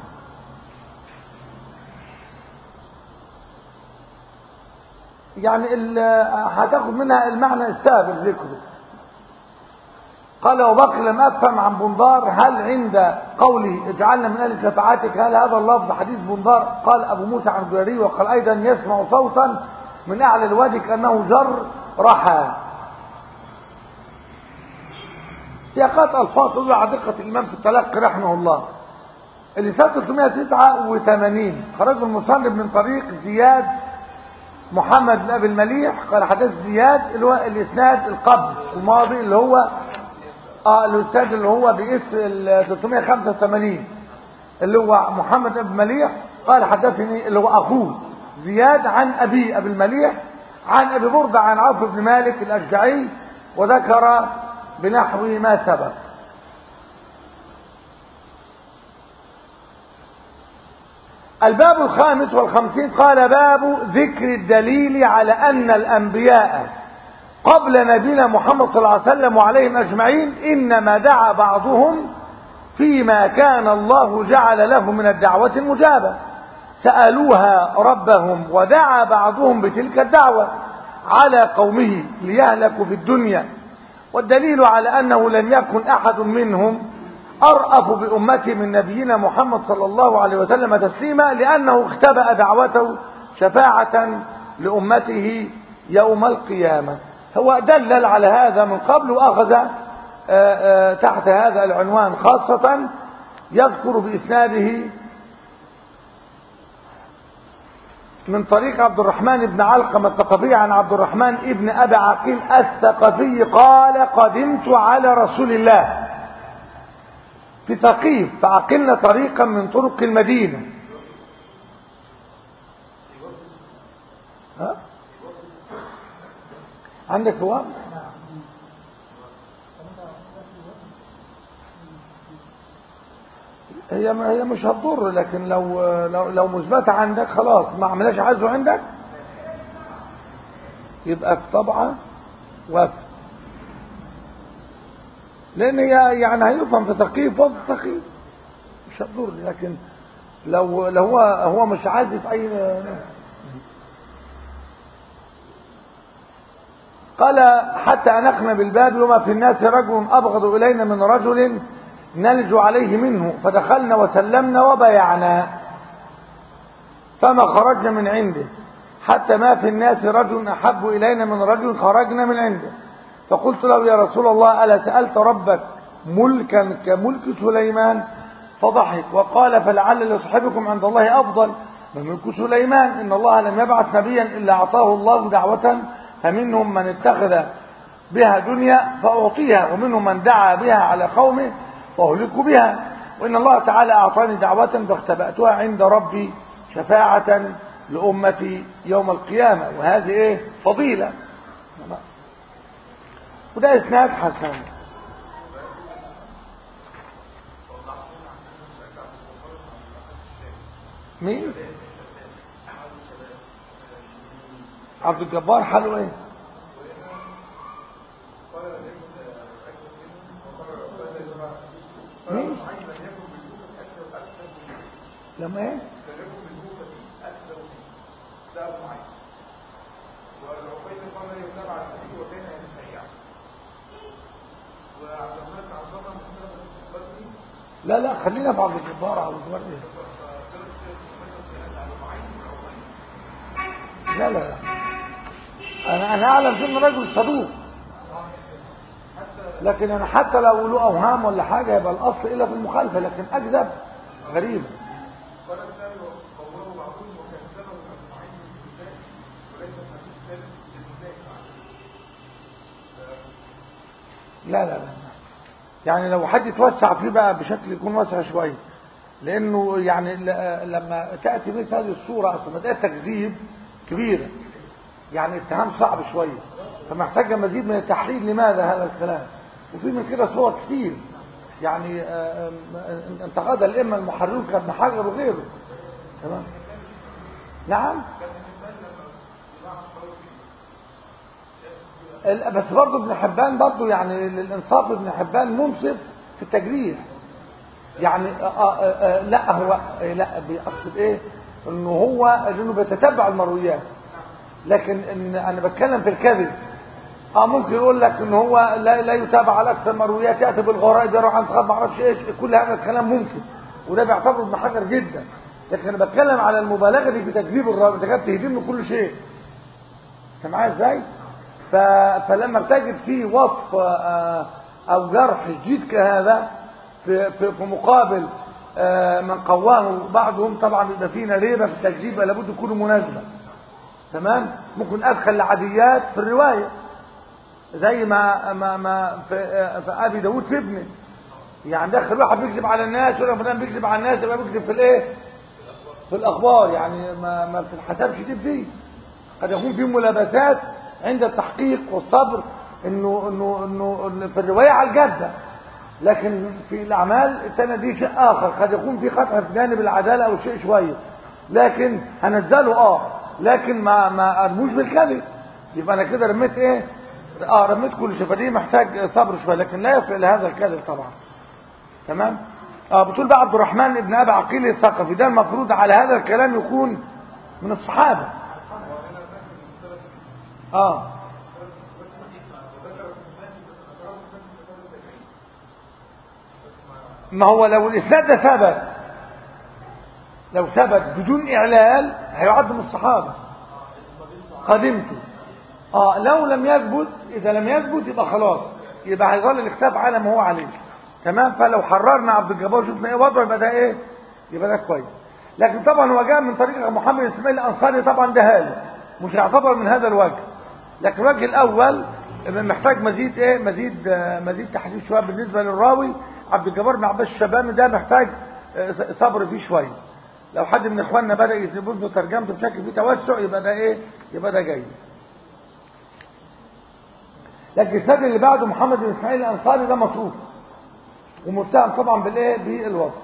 يعني هتاخد منها المعنى السابق ذكره قال أبو بكر لم أفهم عن بندار هل عند قوله اجعلنا من أهل شفاعتك هل هذا اللفظ حديث بندار قال أبو موسى عن جريري وقال أيضا يسمع صوتا من أعلى الوادي كأنه جر رحى سياقات ألفاظ تدل على دقة الإمام في التلقي رحمه الله اللي سنة 389 خرج المصنف من طريق زياد محمد بن أبي المليح قال حدث زياد اللي هو الإسناد القبل الماضي اللي هو اه الأستاذ اللي هو باسم 385 اللي هو محمد بن مليح قال حدثني اللي هو أخوه زياد عن أبي أبي المليح عن أبي بردة عن عوف بن مالك الأشجعي وذكر بنحو ما سبق الباب الخامس والخمسين قال باب ذكر الدليل على أن الأنبياء قبل نبينا محمد صلى الله عليه وسلم وعليهم أجمعين إنما دعا بعضهم فيما كان الله جعل له من الدعوة المجابة سألوها ربهم ودعا بعضهم بتلك الدعوة على قومه ليهلكوا في الدنيا والدليل على أنه لم يكن أحد منهم أرأف بأمته من نبينا محمد صلى الله عليه وسلم تسليما لأنه اختبأ دعوته شفاعة لأمته يوم القيامة هو دلل على هذا من قبل وأخذ تحت هذا العنوان خاصة يذكر بإسناده من طريق عبد الرحمن بن علقمة الثقفي عن عبد الرحمن ابن أبي عقيل الثقفي قال قدمت على رسول الله في ثقيف فعقلنا طريقا من طرق المدينة ها؟ عندك جواب هي هي مش هتضر لكن لو لو لو مثبته عندك خلاص ما عملهاش عزو عندك يبقى في طبعه وفد لان هي يعني هيفهم في تقييف وفد تقييف مش هتضر لكن لو لو هو هو مش عازف اي قال حتى أنخنا بالباب وما في الناس رجل أبغض إلينا من رجل نلج عليه منه فدخلنا وسلمنا وبايعنا فما خرجنا من عنده حتى ما في الناس رجل أحب إلينا من رجل خرجنا من عنده فقلت له يا رسول الله ألا سألت ربك ملكا كملك سليمان فضحك وقال فلعل لصاحبكم عند الله أفضل من ملك سليمان إن الله لم يبعث نبيا إلا أعطاه الله دعوة فمنهم من اتخذ بها دنيا فأعطيها ومنهم من دعا بها على قومه فأهلكوا بها وإن الله تعالى أعطاني دعوة فاختبأتها عند ربي شفاعة لأمتي يوم القيامة وهذه إيه فضيلة وده إسناد حسن مين عبد الجبار حاله ايه مين لما ايه لا لا خلينا في عبد الجبار عبد الجبار ايه لا لا لا انا انا اعلم انه رجل صدوق لكن انا حتى لو له اوهام ولا حاجه يبقى الاصل الا في المخالفه لكن اكذب غريبة قال الثاني وقوله بعضهم وكذبه أجمعين بالنساء وليس الحديث ثالث للنساء لا لا لا يعني لو حد يتوسع فيه بقى بشكل يكون واسع شوية لأنه يعني ل- لما تأتي مثل هذه الصورة أصلا مسألة تكذيب كبيرة يعني اتهام صعب شوية فمحتاجة مزيد من التحليل لماذا هذا الكلام وفي من كده صور كتير يعني آه، آه، انتقد الإمة المحررون كابن حجر وغيره تمام نعم ال- بس برضه ابن حبان برضه يعني للانصاف ابن حبان منصف في التجريح يعني آه آه آه لا هو آه لا بيقصد ايه انه هو لانه بيتتبع المرويات لكن ان انا بتكلم في الكذب اه ممكن يقول لك ان هو لا, لا يتابع على اكثر المرويات ياتي بالغرائب يروح عن صحاب ما اعرفش ايش كل هذا الكلام ممكن وده بيعتبره ابن حجر جدا لكن انا بتكلم على المبالغه دي في تكذيب الراوي انت كده بتهدم له كل شيء انت معايا ازاي ف... فلما بتجد فيه وصف آه، او جرح شديد كهذا في, في, في مقابل آه، من قواه بعضهم طبعا يبقى فينا ريبه في التكذيب لابد يكون مناسبه تمام ممكن ادخل لعديات في الروايه زي ما ما ما في, آه، في ابي داود في ابنه يعني دخل واحد بيكذب على الناس يقول لك ما دام بيكذب على الناس يبقى بيكذب في الايه في الاخبار يعني ما ما بتتحسبش دي دي قد يكون في ملابسات عند التحقيق والصبر انه انه انه إنه في الروايه على الجده لكن في الاعمال الثانيه دي شيء اخر قد يكون في قطع في جانب العداله او شيء شويه لكن هنزله اه لكن ما ما ارموش بالكذب يبقى انا كده رميت ايه اه رميت كل شيء فدي محتاج صبر شويه لكن لا يصل لهذا الكذب طبعا تمام اه بتقول بقى عبد الرحمن ابن ابي عقيل الثقفي ده المفروض على هذا الكلام يكون من الصحابه اه ما هو لو الاسناد ده ثبت لو ثبت بدون اعلال هيعد من الصحابه قدمته اه لو لم يثبت اذا لم يثبت يبقى خلاص يبقى هيظل الكتاب على ما هو عليه تمام فلو حررنا عبد الجبار شفنا ايه وضعه يبقى ده ايه يبقى ده كويس لكن طبعا هو جاء من طريق محمد اسماعيل الانصاري طبعا ده هاله مش هيعتبر من هذا الوجه لكن الوجه الاول محتاج مزيد ايه مزيد آه، مزيد تحليل شويه بالنسبه للراوي عبد الجبار بن عباس الشباني ده محتاج آه، صبر فيه شويه لو حد من اخواننا بدا يكتبوا له ترجمته بشكل فيه توسع يبقى ده ايه يبقى ده جيد لكن السند اللي بعده محمد بن اسماعيل الانصاري ده متروك ومتهم طبعا بالايه بالوصف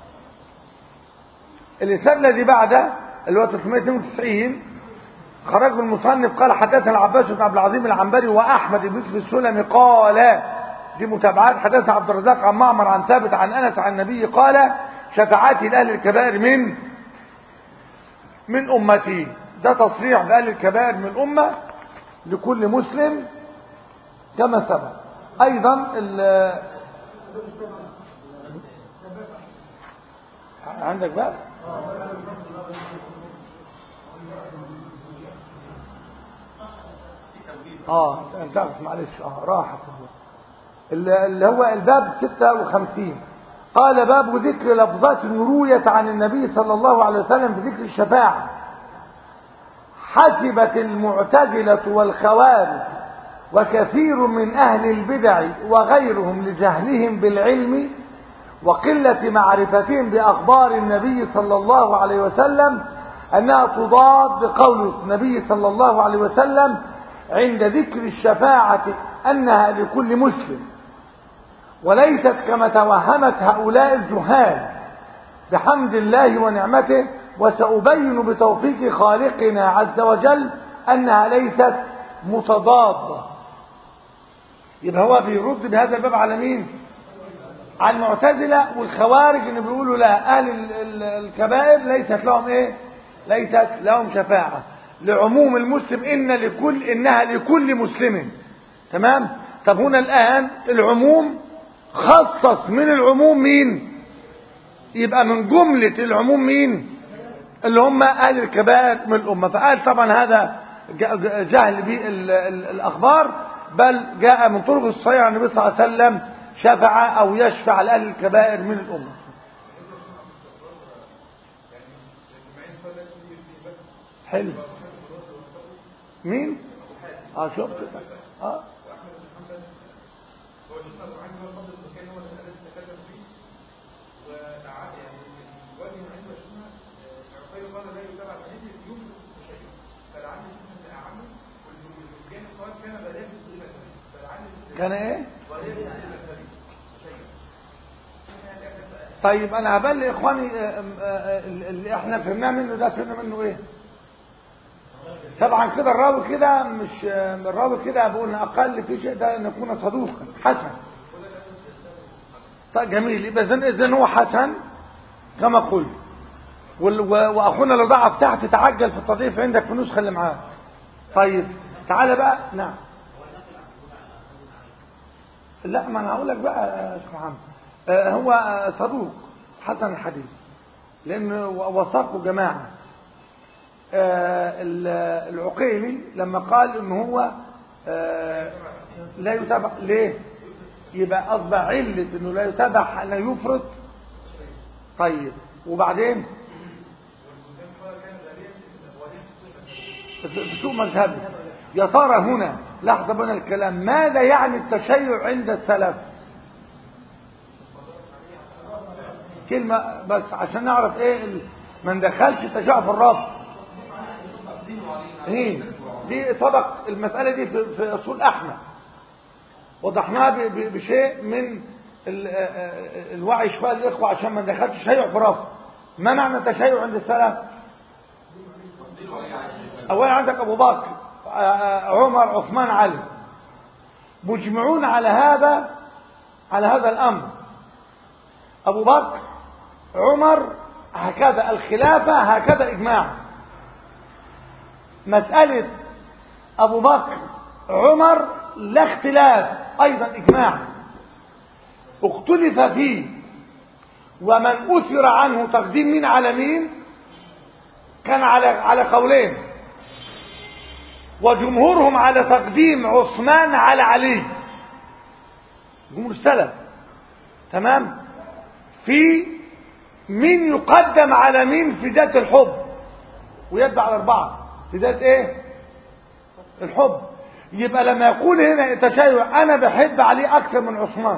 الاسناد الذي بعده اللي هو 392 خرجه المصنف قال حدثنا العباس بن عبد العظيم العنبري واحمد بن يوسف السلمي قال دي متابعات حدثنا عبد الرزاق عن معمر عن ثابت عن انس عن النبي قال شفاعتي لاهل الكبائر من من امتي ده تصريح باهل الكبائر من الامه لكل مسلم كما سبق ايضا ال- عندك بقى اه انتهت معلش اه راحت اللي اللي هو الباب 56 قال باب ذكر لفظات رويت عن النبي صلى الله عليه وسلم بذكر الشفاعة حسبت المعتزلة والخوارج وكثير من أهل البدع وغيرهم لجهلهم بالعلم وقلة معرفتهم بأخبار النبي صلى الله عليه وسلم أنها تضاد قول النبي صلى الله عليه وسلم عند ذكر الشفاعة أنها لكل مسلم وليست كما توهمت هؤلاء الجهال بحمد الله ونعمته وسأبين بتوفيق خالقنا عز وجل أنها ليست متضادة يبقى هو بيرد بهذا الباب على مين على المعتزلة والخوارج اللي بيقولوا لا أهل ال- ال- الكبائر ليست لهم إيه ليست لهم شفاعة لعموم المسلم إن لكل إنها لكل مسلم تمام طب هنا الآن العموم خصص من العموم مين يبقى من جملة العموم مين اللي هم أهل الكبائر من الأمة فقال طبعا هذا ج- جهل بالأخبار بل جاء من طرق الصحيح عن النبي صلى الله عليه وسلم شفع أو يشفع لأهل الكبائر من الأمة حلو مين اه شفت اه هو شيخنا ابو علي هو فضل المكان هو اللي الذي تكلم فيه ودعا يعني الوجه من عنده شيخنا عقيل قال لا يتبع الحديث يوجد شيء فلعل شيخنا الاعم والمكان قال كان بلاغ الى فلعل كان ايه بلاغ الى شيء طيب انا هبلغ اخواني آه، آه، اللي احنا فهمناه منه ده فهمنا منه ايه طبعا كده الراوي كده مش آه، الراوي كده بقول اقل في شيء ده ان يكون صدوقا حسن طيب جميل يبقى اذا اذا هو حسن كما قلت وال- و- واخونا لو ضعف تحت تعجل في التضييف عندك في النسخه اللي معاه طيب تعالى بقى نعم لا ما انا هقول لك بقى يا شيخ محمد آه، هو آه، صدوق حسن الحديث لان وثقه جماعه آه، ال- العقيلي لما قال ان هو آه، لا يتابع ليه يبقى اصبح عله انه لا يتابع لا يفرط طيب وبعدين في سوء مذهبي يا ترى هنا لحظه بين الكلام ماذا يعني التشيع عند السلف كلمه بس عشان نعرف ايه ال- ما ندخلش التشيع في الرفض ايه دي سبق المسألة دي في, في أصول أحمد وضحناها ب- ب- بشيء من ال- آه، آه، الوعي شوية الإخوة عشان ما ندخلش تشيع في رفض ما معنى التشيع عند السلف أولا عندك أبو بكر آه، آه، عمر عثمان علي مجمعون على هذا على هذا الأمر أبو بكر عمر هكذا الخلافة هكذا إجماع مسألة أبو بكر عمر لا اختلاف أيضا إجماع اختلف فيه ومن أثر عنه تقديم مين على مين كان على على قولين وجمهورهم على تقديم عثمان على علي جمهور السلف تمام في مين يقدم على مين في ذات الحب ويتبع على أربعة في ذات إيه الحب يبقى لما يقول هنا التشيع أنا بحب عليه أكثر من عثمان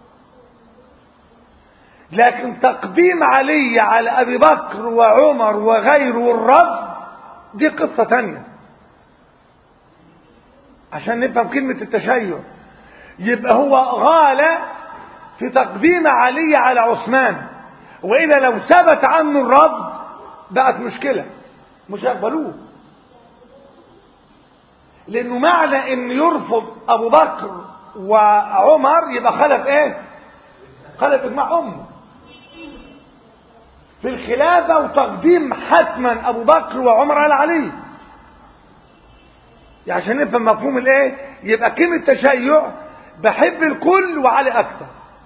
لكن تقديم علي على أبي بكر وعمر وغيره والرفض دي قصة تانية عشان نفهم كلمة التشيع يبقى هو غالى في تقديم علي على عثمان وإلا لو ثبت عنه الرفض بقت مشكلة مش هيقبلوه لأنه معنى إن يرفض أبو بكر وعمر يبقى خلف إيه؟ خلف إجماع أمه في الخلافة وتقديم حتما أبو بكر وعمر على علي يعني عشان نفهم مفهوم الايه يبقى كلمة تشيع بحب الكل وعلي أكثر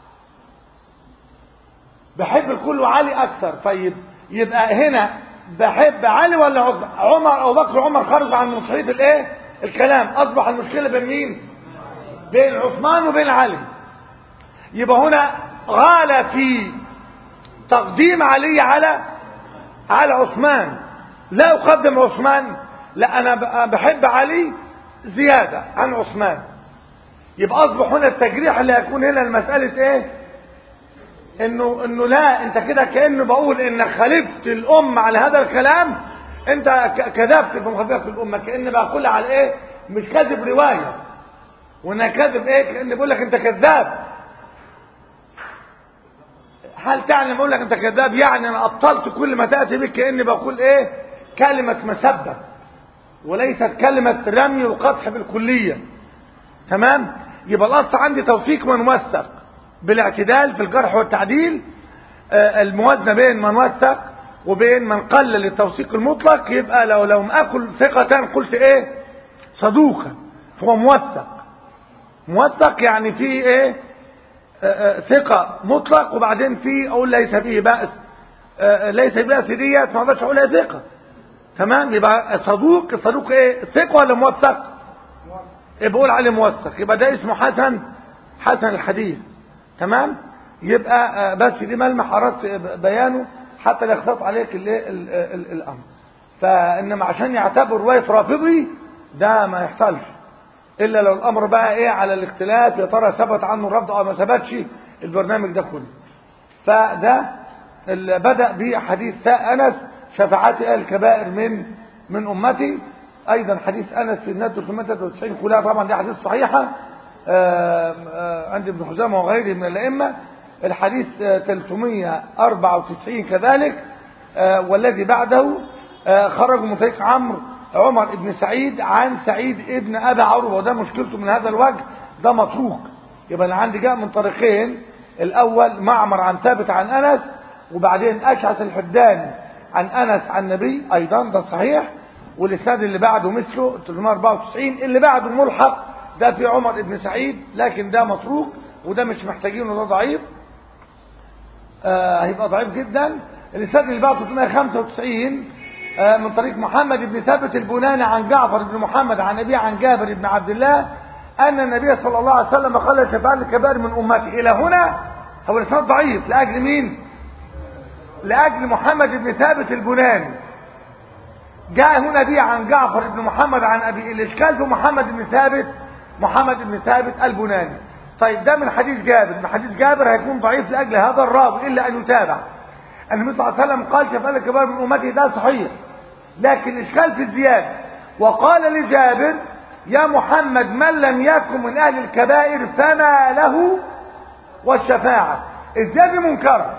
بحب الكل وعلي أكثر طيب يبقى هنا بحب علي ولا عثمان عمر أو بكر وعمر خرجوا عن مصحية الايه الكلام أصبح المشكلة بين مين بين عثمان وبين علي يبقى هنا غال في تقديم علي على على عثمان لا أقدم عثمان لا أنا بحب علي زيادة عن عثمان يبقى أصبح هنا التجريح اللي هيكون هنا المسألة إيه إنه إنه لا أنت كده كأنه بقول إنك خالفت الأمة على هذا الكلام أنت ك- كذبت بمخالفة الأمة كأن بقول على إيه مش كذب رواية وأنا كذب إيه كأن بقول لك أنت كذاب هل تعلم اقول لك انت كذاب يعني انا ابطلت كل ما تاتي بك كاني بقول ايه كلمه مسبه وليست كلمه رمي وقدح بالكليه تمام يبقى الاصل عندي توثيق من موثق بالاعتدال في الجرح والتعديل آه، الموازنه بين من وثق وبين من قلل التوثيق المطلق يبقى لو لو اكل ثقه قلت ايه صدوقا فهو موثق موثق يعني في ايه آه، آه، ثقة مطلق وبعدين في اقول ليس به بأس آه، آه، ليس به بأس ديت ما اقدرش اقولها ثقة تمام يبقى صدوق الصدوق ايه ثقة ولا موثق يبقى بقول عليه موثق يبقى ده اسمه حسن حسن الحديث تمام يبقى آه، بس دي ملمح اردت بيانه حتى لا يختلط عليك ال- ال- ال- الامر فانما عشان يعتبر روايه رافضي ده ما يحصلش الا لو الامر بقى ايه على الاختلاف يا ترى ثبت عنه الرفض او ما ثبتش البرنامج ده كله فده اللي بدا بحديث انس شفاعات اهل الكبائر من من امتي ايضا حديث انس في النات 393 كلها طبعا دي حديث صحيحه آآ آآ عند ابن خزامه وغيره من الائمه الحديث 394 كذلك والذي بعده خرج من طريق عمرو عمر بن سعيد عن سعيد ابن ابي عروبه وده مشكلته من هذا الوجه ده متروك يبقى انا عندي جاء من طريقين الاول معمر عن ثابت عن انس وبعدين اشعث الحداني عن انس عن النبي ايضا ده صحيح والاسناد اللي بعده مثله 394 اللي بعده ملحق ده في عمر بن سعيد لكن ده متروك وده مش محتاجينه ده ضعيف آه هيبقى ضعيف جدا الاسناد اللي بعده 395 آه من طريق محمد بن ثابت البناني عن جعفر بن محمد عن ابي عن جابر بن عبد الله ان النبي صلى الله عليه وسلم قال شفاعة الكبائر من امتي الى هنا هو الاسناد ضعيف لاجل مين لاجل محمد بن ثابت البناني جاء هنا بي عن جعفر بن محمد عن ابي الاشكال في محمد بن ثابت محمد بن ثابت البناني طيب ده من حديث جابر من حديث جابر هيكون ضعيف لاجل هذا الراوي الا ان يتابع النبي صلى الله عليه وسلم قال شفاء الكبار من امتي ده صحيح لكن الاشكال في الزياده وقال لجابر يا محمد من لم يكن من اهل الكبائر فما له والشفاعه الزياده منكره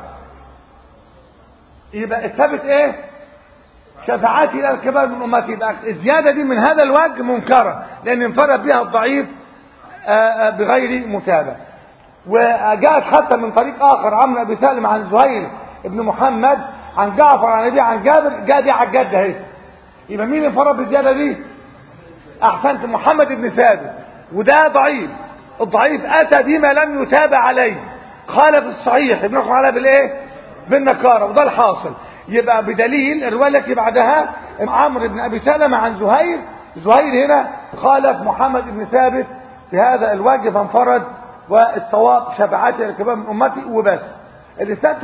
يبقى الثابت ايه شفاعاتي الى الكبار من امتي يبقى الزياده دي من هذا الوجه منكره لان انفرد بها الضعيف بغير متابع وجاءت حتى من طريق اخر عمرو ابي سالم عن زهير ابن محمد عن جعفر عن ابي عن جابر جاء دي على الجد اهي يبقى مين انفرد بالزياده دي احسنت محمد بن ثابت وده ضعيف الضعيف اتى بما لم يتابع عليه خالف الصحيح بنحكم عليها بالايه بالنكاره وده الحاصل يبقى بدليل الروايه التي بعدها عمرو بن ابي سلمة عن زهير زهير هنا خالف محمد بن ثابت في هذا الوجه فانفرد والصواب شفاعات الكبار من امتي وبس الرسالة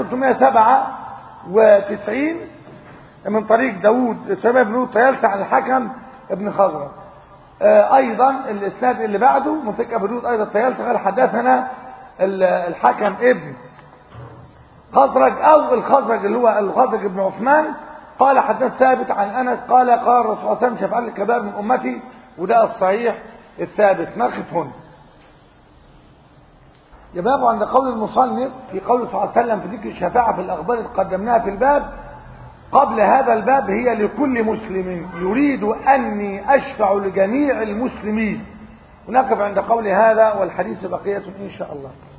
397 من طريق داوود سمع بن داوود طيالسة عن الحكم ابن خضرة آه ايضا الاسناد اللي بعده من طريق ابو داوود ايضا طيالسة قال حدثنا الحكم ابن خزرج او الخزرج اللي هو الخزرج ابن عثمان قال حدث ثابت عن انس قال قال الرسول صلى الله عليه وسلم شفاعة الكبار من امتي وده الصحيح الثابت نقف هنا يباب عند قول المصنف في قول صلى الله عليه وسلم في ذكر الشفاعة في الأخبار اللي قدمناها في الباب قبل هذا الباب هي لكل مسلم يريد أني أشفع لجميع المسلمين ونقف عند قول هذا والحديث بقية إن شاء الله